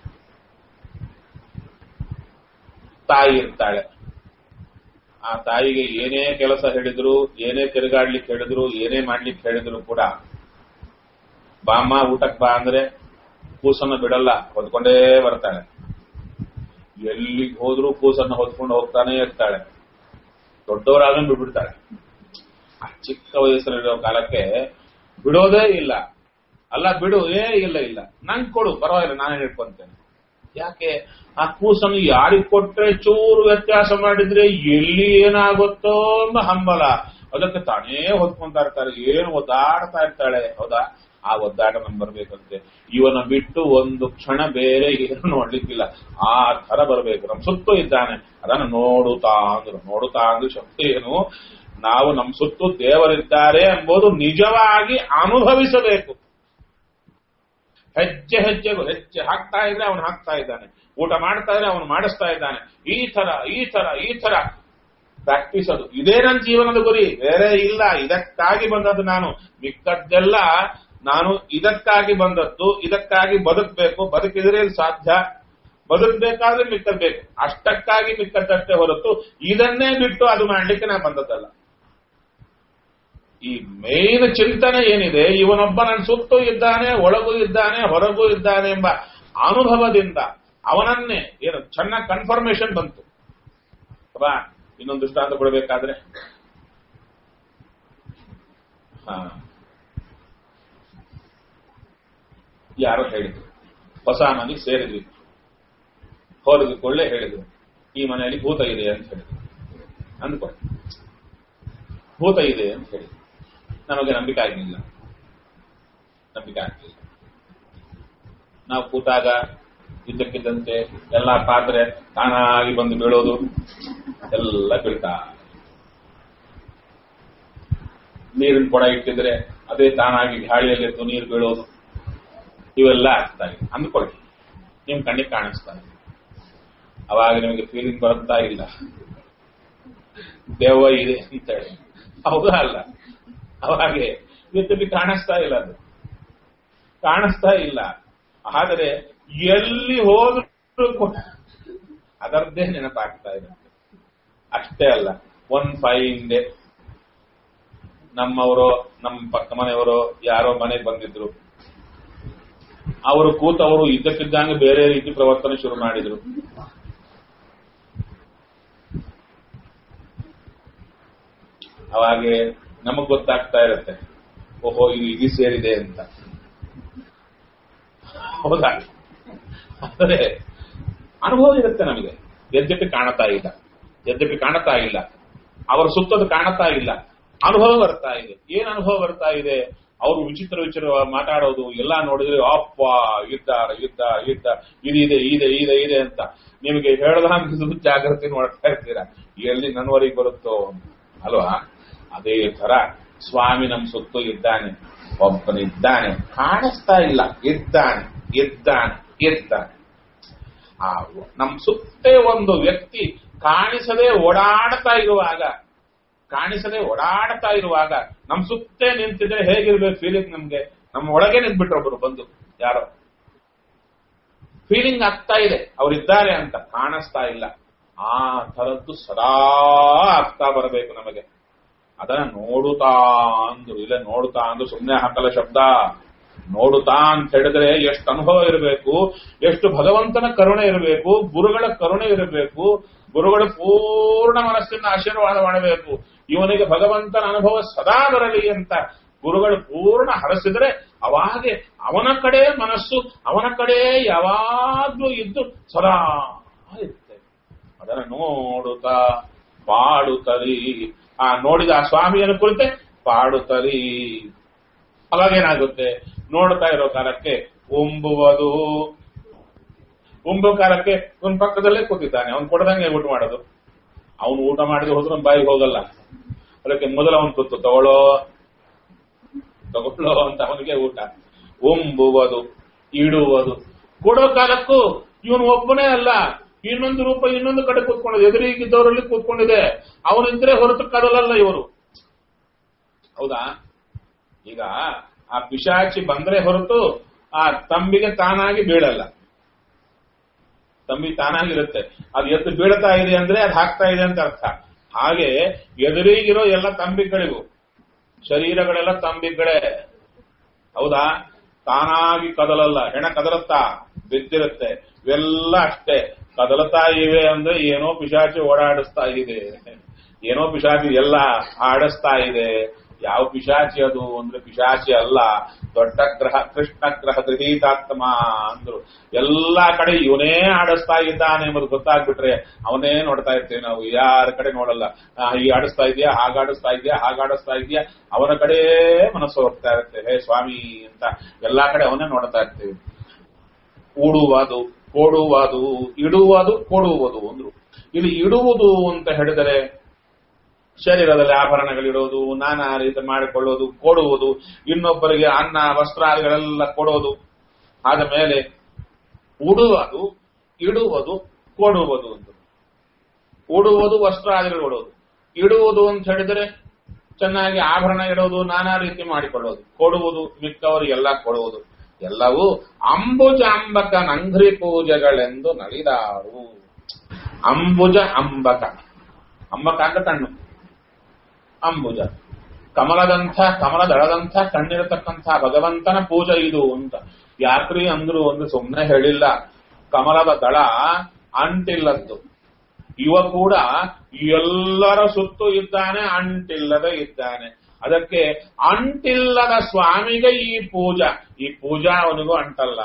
ತಾಯಿ ಇರ್ತಾಳೆ ಆ ತಾಯಿಗೆ ಏನೇ ಕೆಲಸ ಹೇಳಿದ್ರು ಏನೇ ತಿರುಗಾಡ್ಲಿಕ್ಕೆ ಹೇಳಿದ್ರು ಏನೇ ಮಾಡ್ಲಿಕ್ಕೆ ಹೇಳಿದ್ರು ಕೂಡ ಬಾಮ್ಮ ಊಟಕ್ಕೆ ಬಾ ಅಂದ್ರೆ ಕೂಸನ್ನು ಬಿಡಲ್ಲ ಹೊದ್ಕೊಂಡೇ ಬರ್ತಾಳೆ ಎಲ್ಲಿಗೆ ಹೋದ್ರೂ ಕೂಸನ್ನು ಹೊದ್ಕೊಂಡು ಹೋಗ್ತಾನೆ ಇರ್ತಾಳೆ ದೊಡ್ಡವರಾಗ ಬಿಡ್ಬಿಡ್ತಾಳೆ ಆ ಚಿಕ್ಕ ವಯಸ್ಸಲ್ಲಿರೋ ಕಾಲಕ್ಕೆ ಬಿಡೋದೇ ಇಲ್ಲ ಅಲ್ಲ ಬಿಡು ಏ ಇಲ್ಲ ಇಲ್ಲ ನಂಗೆ ಕೊಡು ಪರವಾಗಿಲ್ಲ ನಾನೇ ಹಿಡ್ಕೊಂತೇನೆ ಯಾಕೆ ಆ ಕೂಸನ್ನು ಯಾರಿಗೆ ಕೊಟ್ರೆ ಚೂರು ವ್ಯತ್ಯಾಸ ಮಾಡಿದ್ರೆ ಎಲ್ಲಿ ಏನಾಗುತ್ತೋ ಅನ್ನೋ ಹಂಬಲ ಅದಕ್ಕೆ ತಾನೇ ಹೊತ್ಕೊಂತಾ ಇರ್ತಾರೆ ಏನು ಒದ್ದಾಡ್ತಾ ಇರ್ತಾಳೆ ಹೌದಾ ಆ ಒದ್ದಾಟ ನಮ್ ಬರ್ಬೇಕಂತೆ ಇವನ ಬಿಟ್ಟು ಒಂದು ಕ್ಷಣ ಬೇರೆ ಏನು ನೋಡ್ಲಿಕ್ಕಿಲ್ಲ ಆ ತರ ಬರ್ಬೇಕು ನಮ್ ಸುತ್ತು ಇದ್ದಾನೆ ಅದನ್ನು ನೋಡುತ್ತಾ ಅಂದ್ರು ನೋಡುತ್ತಾ ಅಂದ್ರೆ ಶಕ್ತಿ ಏನು ನಾವು ನಮ್ ಸುತ್ತು ದೇವರಿದ್ದಾರೆ ಎಂಬುದು ನಿಜವಾಗಿ ಅನುಭವಿಸಬೇಕು ಹೆಜ್ಜೆ ಹೆಜ್ಜೆಗೂ ಹೆಜ್ಜೆ ಹಾಕ್ತಾ ಇದ್ರೆ ಅವನು ಹಾಕ್ತಾ ಇದ್ದಾನೆ ಊಟ ಮಾಡ್ತಾ ಇದ್ರೆ ಅವನು ಮಾಡಿಸ್ತಾ ಇದ್ದಾನೆ ಈ ತರ ಈ ತರ ಈ ತರ ಪ್ರಾಕ್ಟೀಸ್ ಅದು ಇದೇ ನನ್ನ ಜೀವನದ ಗುರಿ ಬೇರೆ ಇಲ್ಲ ಇದಕ್ಕಾಗಿ ಬಂದದ್ದು ನಾನು ಮಿಕ್ಕದ್ದೆಲ್ಲ ನಾನು ಇದಕ್ಕಾಗಿ ಬಂದದ್ದು ಇದಕ್ಕಾಗಿ ಬದುಕಬೇಕು ಬದುಕಿದ್ರೆ ಇದು ಸಾಧ್ಯ ಬದುಕಬೇಕಾದ್ರೆ ಮಿಕ್ಕಬೇಕು ಅಷ್ಟಕ್ಕಾಗಿ ಮಿಕ್ಕದ್ದಷ್ಟೇ ಹೊರತು ಇದನ್ನೇ ಬಿಟ್ಟು ಅದು ಮಾಡ್ಲಿಕ್ಕೆ ನಾನು ಬಂದದ್ದಲ್ಲ ಈ ಮೇನ್ ಚಿಂತನೆ ಏನಿದೆ ಇವನೊಬ್ಬ ನನ್ನ ಸುತ್ತೂ ಇದ್ದಾನೆ ಒಳಗೂ ಇದ್ದಾನೆ ಹೊರಗೂ ಇದ್ದಾನೆ ಎಂಬ ಅನುಭವದಿಂದ ಅವನನ್ನೇ ಏನು ಚೆನ್ನಾಗಿ ಕನ್ಫರ್ಮೇಶನ್ ಬಂತು ಬಾ ಇನ್ನೊಂದು ದೃಷ್ಟಾಂತ ಕೊಡಬೇಕಾದ್ರೆ ಹಾ ಯಾರೋ ಹೇಳಿದ್ರು ಹೊಸ ಮನೆಗೆ ಸೇರಿದ್ವಿ ಹೋದ ಕೊಳ್ಳೆ ಹೇಳಿದ್ರು ಈ ಮನೆಯಲ್ಲಿ ಭೂತ ಇದೆ ಅಂತ ಹೇಳಿದ್ರು ಅಂದ್ಕೊಂಡು ಭೂತ ಇದೆ ಅಂತ ಹೇಳಿ ನಮಗೆ ನಂಬಿಕೆ ಆಗಲಿಲ್ಲ ನಂಬಿಕೆ ಆಗಲಿಲ್ಲ ನಾವು ಕೂತಾಗ ಇದ್ದಕ್ಕಿದ್ದಂತೆ ಎಲ್ಲ ಪಾತ್ರೆ ತಾನಾಗಿ ಬಂದು ಬೀಳೋದು ಎಲ್ಲ ಬೀಳ್ತಾ ನೀರಿನ ಕೊಡ ಇಟ್ಟಿದ್ರೆ ಅದೇ ತಾನಾಗಿ ಗಾಳಿಯಲ್ಲಿ ಎದ್ದು ನೀರು ಬೀಳೋದು ಇವೆಲ್ಲ ಆಗ್ತಾ ಇದೆ ಅಂದ್ಕೊಳ್ಳಿ ನಿಮ್ ಕಣ್ಣಿಗೆ ಕಾಣಿಸ್ತಾ ಇದೆ ಅವಾಗ ನಿಮಗೆ ಫೀಲಿಂಗ್ ಬರ್ತಾ ಇಲ್ಲ ದೆವ್ವ ಇದೆ ಅಂತೇಳಿ ಹೌದಾ ಅಲ್ಲ ಅವಾಗೆ ಇವತ್ತಿಗೆ ಕಾಣಿಸ್ತಾ ಇಲ್ಲ ಅದು ಕಾಣಿಸ್ತಾ ಇಲ್ಲ ಆದರೆ ಎಲ್ಲಿ ಹೋದ್ರು ಕೂಡ ಅದರದ್ದೇ ನೆನಪಾಗ್ತಾ ಇದೆ ಅಷ್ಟೇ ಅಲ್ಲ ಒನ್ ಫೈನ್ ಡೇ ನಮ್ಮವರು ನಮ್ಮ ಪಕ್ಕ ಮನೆಯವರು ಯಾರೋ ಮನೆಗೆ ಬಂದಿದ್ರು ಅವರು ಕೂತವರು ಇದ್ದಕ್ಕಿದ್ದಂಗೆ ಬೇರೆ ರೀತಿ ಪ್ರವರ್ತನೆ ಶುರು ಮಾಡಿದ್ರು ಅವಾಗೆ ನಮಗ್ ಗೊತ್ತಾಗ್ತಾ ಇರುತ್ತೆ ಓಹೋ ಇದು ಇದು ಸೇರಿದೆ ಅಂತ ಹೌದಾ ಆದರೆ ಅನುಭವ ಇರುತ್ತೆ ನಮಗೆ ಯದ್ಯಪಿ ಕಾಣತಾ ಇಲ್ಲ ಯದ್ಯಪಿ ಕಾಣತಾ ಇಲ್ಲ ಅವರ ಸುತ್ತದು ಕಾಣತಾ ಇಲ್ಲ ಅನುಭವ ಬರ್ತಾ ಇದೆ ಏನ್ ಅನುಭವ ಬರ್ತಾ ಇದೆ ಅವರು ವಿಚಿತ್ರ ವಿಚಿತ್ರ ಮಾತಾಡೋದು ಎಲ್ಲ ನೋಡಿದ್ರೆ ಅಪ್ಪ ಇದ್ದಾರೆ ಇದ್ದ ಇದ್ದ ಇದಿದೆ ಇದೆ ಇದೆ ಇದೆ ಅಂತ ನಿಮಗೆ ಹೇಳದಂಗಿದ್ದು ಜಾಗೃತಿ ನೋಡ್ತಾ ಇರ್ತೀರಾ ಎಲ್ಲಿ ನನ್ವರಿಗೆ ಬರುತ್ತೋ ಅಲ್ವಾ ಅದೇ ತರ ಸ್ವಾಮಿ ನಮ್ ಸುತ್ತು ಇದ್ದಾನೆ ಒಬ್ಬನಿದ್ದಾನೆ ಕಾಣಿಸ್ತಾ ಇಲ್ಲ ಇದ್ದಾನೆ ಇದ್ದಾನೆ ಇದ್ದಾನೆ ಆ ನಮ್ ಸುತ್ತೇ ಒಂದು ವ್ಯಕ್ತಿ ಕಾಣಿಸದೆ ಓಡಾಡ್ತಾ ಇರುವಾಗ ಕಾಣಿಸದೆ ಓಡಾಡ್ತಾ ಇರುವಾಗ ನಮ್ ಸುತ್ತೇ ನಿಂತಿದ್ರೆ ಹೇಗಿರ್ಬೇಕು ಫೀಲಿಂಗ್ ನಮ್ಗೆ ನಮ್ಮ ಒಳಗೆ ನಿಂತ್ಬಿಟ್ರು ಒಬ್ರು ಬಂದು ಯಾರೋ ಫೀಲಿಂಗ್ ಆಗ್ತಾ ಇದೆ ಅವರಿದ್ದಾರೆ ಅಂತ ಕಾಣಿಸ್ತಾ ಇಲ್ಲ ಆ ತರದ್ದು ಸದಾ ಆಗ್ತಾ ಬರಬೇಕು ನಮಗೆ ಅದನ್ನ ನೋಡುತ್ತಾ ಅಂದ್ರು ಇಲ್ಲ ನೋಡುತ್ತಾ ಅಂದ್ರು ಸುಮ್ಮನೆ ಹಾಕಲ್ಲ ಶಬ್ದ ನೋಡುತ್ತಾ ಅಂತ ಹೇಳಿದ್ರೆ ಎಷ್ಟು ಅನುಭವ ಇರಬೇಕು ಎಷ್ಟು ಭಗವಂತನ ಕರುಣೆ ಇರಬೇಕು ಗುರುಗಳ ಕರುಣೆ ಇರಬೇಕು ಗುರುಗಳ ಪೂರ್ಣ ಮನಸ್ಸಿನ ಆಶೀರ್ವಾದ ಮಾಡಬೇಕು ಇವನಿಗೆ ಭಗವಂತನ ಅನುಭವ ಸದಾ ಬರಲಿ ಅಂತ ಗುರುಗಳು ಪೂರ್ಣ ಹರಸಿದ್ರೆ ಅವಾಗೆ ಅವನ ಕಡೆ ಮನಸ್ಸು ಅವನ ಕಡೆ ಯಾವಾಗ್ಲೂ ಇದ್ದು ಸದಾ ಇರುತ್ತೆ ಅದನ್ನ ನೋಡುತ್ತಾ ಪಾಡುತ್ತಲಿ ಆ ನೋಡಿದ ಆ ಸ್ವಾಮಿಯನ್ನು ಕುರಿತೆ ಪಾಡುತ್ತಲಿ ಅವಾಗೇನಾಗುತ್ತೆ ನೋಡ್ತಾ ಇರೋ ಕಾಲಕ್ಕೆ ಉಂಬುವುದು ಉಂಬು ಕಾಲಕ್ಕೆ ಅವನ ಪಕ್ಕದಲ್ಲೇ ಕೂತಿದ್ದಾನೆ ಅವ್ನು ಕೊಡದಂಗೆ ಊಟ ಮಾಡೋದು ಅವನು ಊಟ ಮಾಡಿದ್ರೆ ಹೋದ್ರೆ ಅವ್ನ್ ಬಾಯಿಗೆ ಹೋಗಲ್ಲ ಅದಕ್ಕೆ ಮೊದಲು ಅವನು ಕೂತು ತಗೊಳ್ಳೋ ತಗೊಳ್ಳೋ ಅಂತ ಅವನಿಗೆ ಊಟ ಉಂಬುವುದು ಇಡುವುದು ಕೊಡೋ ಕಾಲಕ್ಕೂ ಇವನು ಒಬ್ಬನೇ ಅಲ್ಲ ಇನ್ನೊಂದು ರೂಪ ಇನ್ನೊಂದು ಕಡೆ ಕೂತ್ಕೊಂಡಿದೆ ಎದುರಿಗಿದ್ದವರಲ್ಲಿ ಕೂತ್ಕೊಂಡಿದೆ ಅವನಿದ್ರೆ ಹೊರತು ಕದಲಲ್ಲ ಇವರು ಹೌದಾ ಈಗ ಆ ಪಿಶಾಚಿ ಬಂದ್ರೆ ಹೊರತು ಆ ತಂಬಿಗೆ ತಾನಾಗಿ ಬೀಳಲ್ಲ ತಂಬಿ ತಾನಾಗಿರುತ್ತೆ ಅದು ಎದ್ದು ಬೀಳ್ತಾ ಇದೆ ಅಂದ್ರೆ ಅದು ಹಾಕ್ತಾ ಇದೆ ಅಂತ ಅರ್ಥ ಹಾಗೆ ಎದುರಿಗಿರೋ ಎಲ್ಲ ತಂಬಿಗಳಿವು ಶರೀರಗಳೆಲ್ಲ ತಂಬಿಗಳೇ ಹೌದಾ ತಾನಾಗಿ ಕದಲಲ್ಲ ಹೆಣ ಕದಲುತ್ತಾ ಬಿದ್ದಿರುತ್ತೆ ಇವೆಲ್ಲ ಅಷ್ಟೇ ಕದಲುತ್ತಾ ಇವೆ ಅಂದ್ರೆ ಏನೋ ಪಿಶಾಚಿ ಓಡಾಡಿಸ್ತಾ ಇದೆ ಏನೋ ಪಿಶಾಚಿ ಎಲ್ಲ ಆಡಿಸ್ತಾ ಇದೆ ಯಾವ ಪಿಶಾಚಿ ಅದು ಅಂದ್ರೆ ಪಿಶಾಚಿ ಅಲ್ಲ ದೊಡ್ಡ ಗ್ರಹ ಕೃಷ್ಣ ಗ್ರಹ ಗೃಹೀತಾತ್ಮ ಅಂದ್ರು ಎಲ್ಲಾ ಕಡೆ ಇವನೇ ಆಡಿಸ್ತಾ ಇದ್ದಾನೆ ಎಂಬುದು ಗೊತ್ತಾಗ್ಬಿಟ್ರೆ ಅವನೇ ನೋಡ್ತಾ ಇರ್ತೀವಿ ನಾವು ಯಾರ ಕಡೆ ನೋಡಲ್ಲ ಆ, ಈ ಆಡಿಸ್ತಾ ಇದೆಯಾ ಹಾಗಾಡಿಸ್ತಾ ಇದೆಯಾ ಹಾಗಾಡಿಸ್ತಾ ಇದೆಯಾ ಅವನ ಕಡೆ ಮನಸ್ಸು ಹೋಗ್ತಾ ಇರುತ್ತೆ ಹೇ ಸ್ವಾಮಿ ಅಂತ ಎಲ್ಲಾ ಕಡೆ ಅವನೇ ನೋಡ್ತಾ ಇರ್ತೀವಿ ಉಡುವುದು ಕೊಡುವುದು ಇಡುವುದು ಕೊಡುವುದು ಅಂದ್ರು ಇಲ್ಲಿ ಇಡುವುದು ಅಂತ ಹೇಳಿದರೆ ಶರೀರದಲ್ಲಿ ಆಭರಣಗಳಿಡೋದು ನಾನಾ ರೀತಿ ಮಾಡಿಕೊಳ್ಳೋದು ಕೊಡುವುದು ಇನ್ನೊಬ್ಬರಿಗೆ ಅನ್ನ ವಸ್ತ್ರಾದಿಗಳೆಲ್ಲ ಕೊಡೋದು ಆದ ಮೇಲೆ ಉಡುವುದು ಇಡುವುದು ಕೊಡುವುದು ಅಂತ ಉಡುವುದು ವಸ್ತ್ರಾದಿಗಳು ಕೊಡೋದು ಇಡುವುದು ಅಂತ ಹೇಳಿದರೆ ಚೆನ್ನಾಗಿ ಆಭರಣ ಇಡೋದು ನಾನಾ ರೀತಿ ಮಾಡಿಕೊಳ್ಳೋದು ಕೊಡುವುದು ಮಿಕ್ಕವರಿಗೆಲ್ಲ ಕೊಡುವುದು ಎಲ್ಲವೂ ಅಂಬುಜ ಅಂಬಕ ನಂಘ್ರಿ ಪೂಜೆಗಳೆಂದು ನಲಿದಾರು ಅಂಬುಜ ಅಂಬಕ ಅಂಬಕ ಅಂತ ಕಣ್ಣು ಅಂಬುಜ ಕಮಲದಂಥ ಕಮಲದಳದಂಥ ಕಣ್ಣಿರತಕ್ಕಂಥ ಭಗವಂತನ ಪೂಜೆ ಇದು ಅಂತ ಯಾಕ್ರಿ ಅಂದ್ರು ಒಂದು ಸುಮ್ಮನೆ ಹೇಳಿಲ್ಲ ಕಮಲದ ದಳ ಅಂಟಿಲ್ಲದ್ದು ಇವ ಕೂಡ ಎಲ್ಲರ ಸುತ್ತು ಇದ್ದಾನೆ ಅಂಟಿಲ್ಲದೆ ಇದ್ದಾನೆ ಅದಕ್ಕೆ ಅಂಟಿಲ್ಲದ ಸ್ವಾಮಿಗೆ ಈ ಪೂಜಾ ಈ ಪೂಜಾ ಅವನಿಗೂ ಅಂಟಲ್ಲ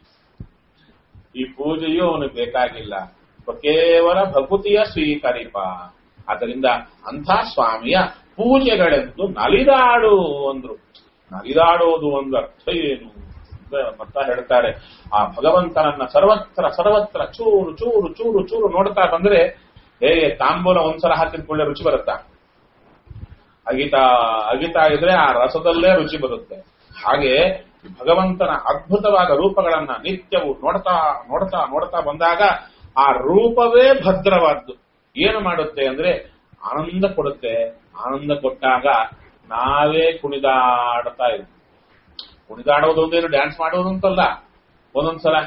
ಈ ಪೂಜೆಯೂ ಅವನಿಗೆ ಬೇಕಾಗಿಲ್ಲ ಕೇವಲ ಭಕುತಿಯ ಸ್ವೀಕರಿಪ ಆದ್ದರಿಂದ ಅಂಥ ಸ್ವಾಮಿಯ ಪೂಜೆಗಳೆಂದು ನಲಿದಾಡು ಅಂದ್ರು ನಲಿದಾಡೋದು ಒಂದು ಅರ್ಥ ಏನು ಅಂತ ಮತ್ತ ಹೇಳ್ತಾರೆ ಆ ಭಗವಂತನನ್ನ ಸರ್ವತ್ರ ಸರ್ವತ್ರ ಚೂರು ಚೂರು ಚೂರು ಚೂರು ನೋಡ್ತಾ ಬಂದ್ರೆ ಹೇಗೆ ತಾಂಬೂಲ ಒಂದ್ಸಲ ಹಾಕಿದ ಕೂಡಲೇ ರುಚಿ ಬರುತ್ತಾ ಅಗಿತಾ ಅಗಿತಾ ಇದ್ರೆ ಆ ರಸದಲ್ಲೇ ರುಚಿ ಬರುತ್ತೆ ಹಾಗೆ ಭಗವಂತನ ಅದ್ಭುತವಾದ ರೂಪಗಳನ್ನ ನಿತ್ಯವು ನೋಡ್ತಾ ನೋಡ್ತಾ ನೋಡ್ತಾ ಬಂದಾಗ ಆ ರೂಪವೇ ಭದ್ರವಾದ್ದು ಏನು ಮಾಡುತ್ತೆ ಅಂದ್ರೆ ಆನಂದ ಕೊಡುತ್ತೆ ಆನಂದ ಕೊಟ್ಟಾಗ ನಾವೇ ಕುಣಿದಾಡ್ತಾ ಇದ್ವಿ ಕುಣಿದಾಡೋದು ಅಂದೇನು ಡ್ಯಾನ್ಸ್ ಮಾಡೋದು ಅಂತಲ್ಲ ಒಂದೊಂದ್ಸಲ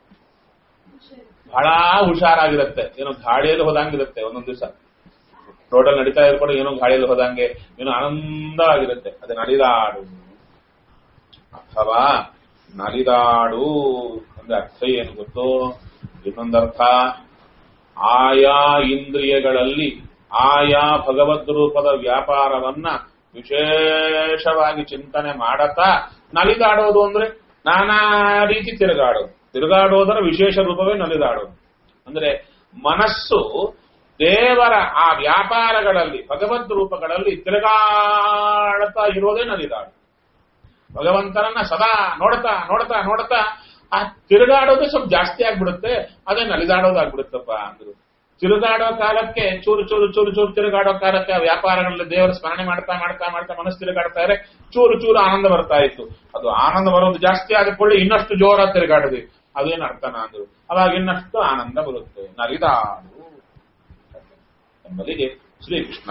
ಬಹಳ ಹುಷಾರಾಗಿರುತ್ತೆ ಏನೋ ಗಾಡಿಯಲ್ಲಿ ಹೋದಂಗಿರುತ್ತೆ ಒಂದೊಂದ್ ದಿವಸ ರೋಡಲ್ಲಿ ನಡೀತಾ ಇರ್ಕೊಂಡು ಏನೋ ಗಾಡಿಯಲ್ಲಿ ಹೋದಂಗೆ ಏನೋ ಆನಂದವಾಗಿರುತ್ತೆ ಅದು ನಲಿದಾಡು ಅಥವಾ ನಲಿದಾಡು ಅಂದ್ರೆ ಅರ್ಥ ಏನು ಗೊತ್ತು ಇನ್ನೊಂದರ್ಥ ಆಯಾ ಇಂದ್ರಿಯಗಳಲ್ಲಿ ಆಯಾ ಭಗವದ್ ರೂಪದ ವ್ಯಾಪಾರವನ್ನ ವಿಶೇಷವಾಗಿ ಚಿಂತನೆ ಮಾಡತಾ ನಲಿದಾಡೋದು ಅಂದ್ರೆ ನಾನಾ ರೀತಿ ತಿರುಗಾಡೋದು ತಿರುಗಾಡೋದರ ವಿಶೇಷ ರೂಪವೇ ನಲಿದಾಡೋದು ಅಂದ್ರೆ ಮನಸ್ಸು ದೇವರ ಆ ವ್ಯಾಪಾರಗಳಲ್ಲಿ ಭಗವದ್ ರೂಪಗಳಲ್ಲಿ ತಿರುಗಾಡ್ತಾ ಇರೋದೇ ನಲಿದಾಡು ಭಗವಂತನನ್ನ ಸದಾ ನೋಡ್ತಾ ನೋಡ್ತಾ ನೋಡ್ತಾ ಆ ತಿರುಗಾಡೋದು ಸ್ವಲ್ಪ ಜಾಸ್ತಿ ಆಗ್ಬಿಡುತ್ತೆ ಅದೇ ನಲಿದಾಡೋದಾಗ್ಬಿಡುತ್ತಪ್ಪ ಅಂದ್ರು ತಿರುಗಾಡೋ ಕಾಲಕ್ಕೆ ಚೂರು ಚೂರು ಚೂರು ಚೂರು ತಿರುಗಾಡೋ ಕಾಲಕ್ಕೆ ಆ ವ್ಯಾಪಾರಗಳಲ್ಲಿ ದೇವರ ಸ್ಮರಣೆ ಮಾಡ್ತಾ ಮಾಡ್ತಾ ಮಾಡ್ತಾ ಮನಸ್ಸು ತಿರುಗಾಡ್ತಾ ಇದ್ರೆ ಚೂರು ಚೂರು ಆನಂದ ಬರ್ತಾ ಇತ್ತು ಅದು ಆನಂದ ಬರೋದು ಜಾಸ್ತಿ ಆದ ಕೂಡಲೇ ಇನ್ನಷ್ಟು ಜೋರ ತಿರುಗಾಡಿದ್ವಿ ಅದೇನು ಅರ್ಥನ ಅಂದ್ರು ಅವಾಗ ಇನ್ನಷ್ಟು ಆನಂದ ಬರುತ್ತೆ ನಲಿದಾಡು ಎಂಬುದಿಗೆ ಶ್ರೀಕೃಷ್ಣ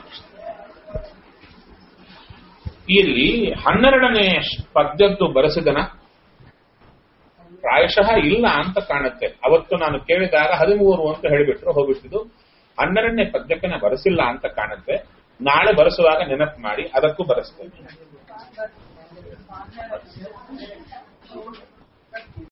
ಇಲ್ಲಿ ಹನ್ನೆರಡನೇ ಪದ್ಯದ್ದು ಬರೆಸಿದನ ಪ್ರಾಯಶಃ ಇಲ್ಲ ಅಂತ ಕಾಣುತ್ತೆ ಅವತ್ತು ನಾನು ಕೇಳಿದಾಗ ಹದಿಮೂರು ಅಂತ ಹೇಳಿಬಿಟ್ರು ಹೋಗ್ಬಿಟ್ಟಿದ್ದು ಹನ್ನೆರಡನೇ ಪದ್ಯಕ್ಕೆ ನಾ ಬರೆಸಿಲ್ಲ ಅಂತ ಕಾಣುತ್ತೆ ನಾಳೆ ಬರೆಸುವಾಗ ನೆನಪು ಮಾಡಿ ಅದಕ್ಕೂ ಬರೆಸ್ತೇನೆ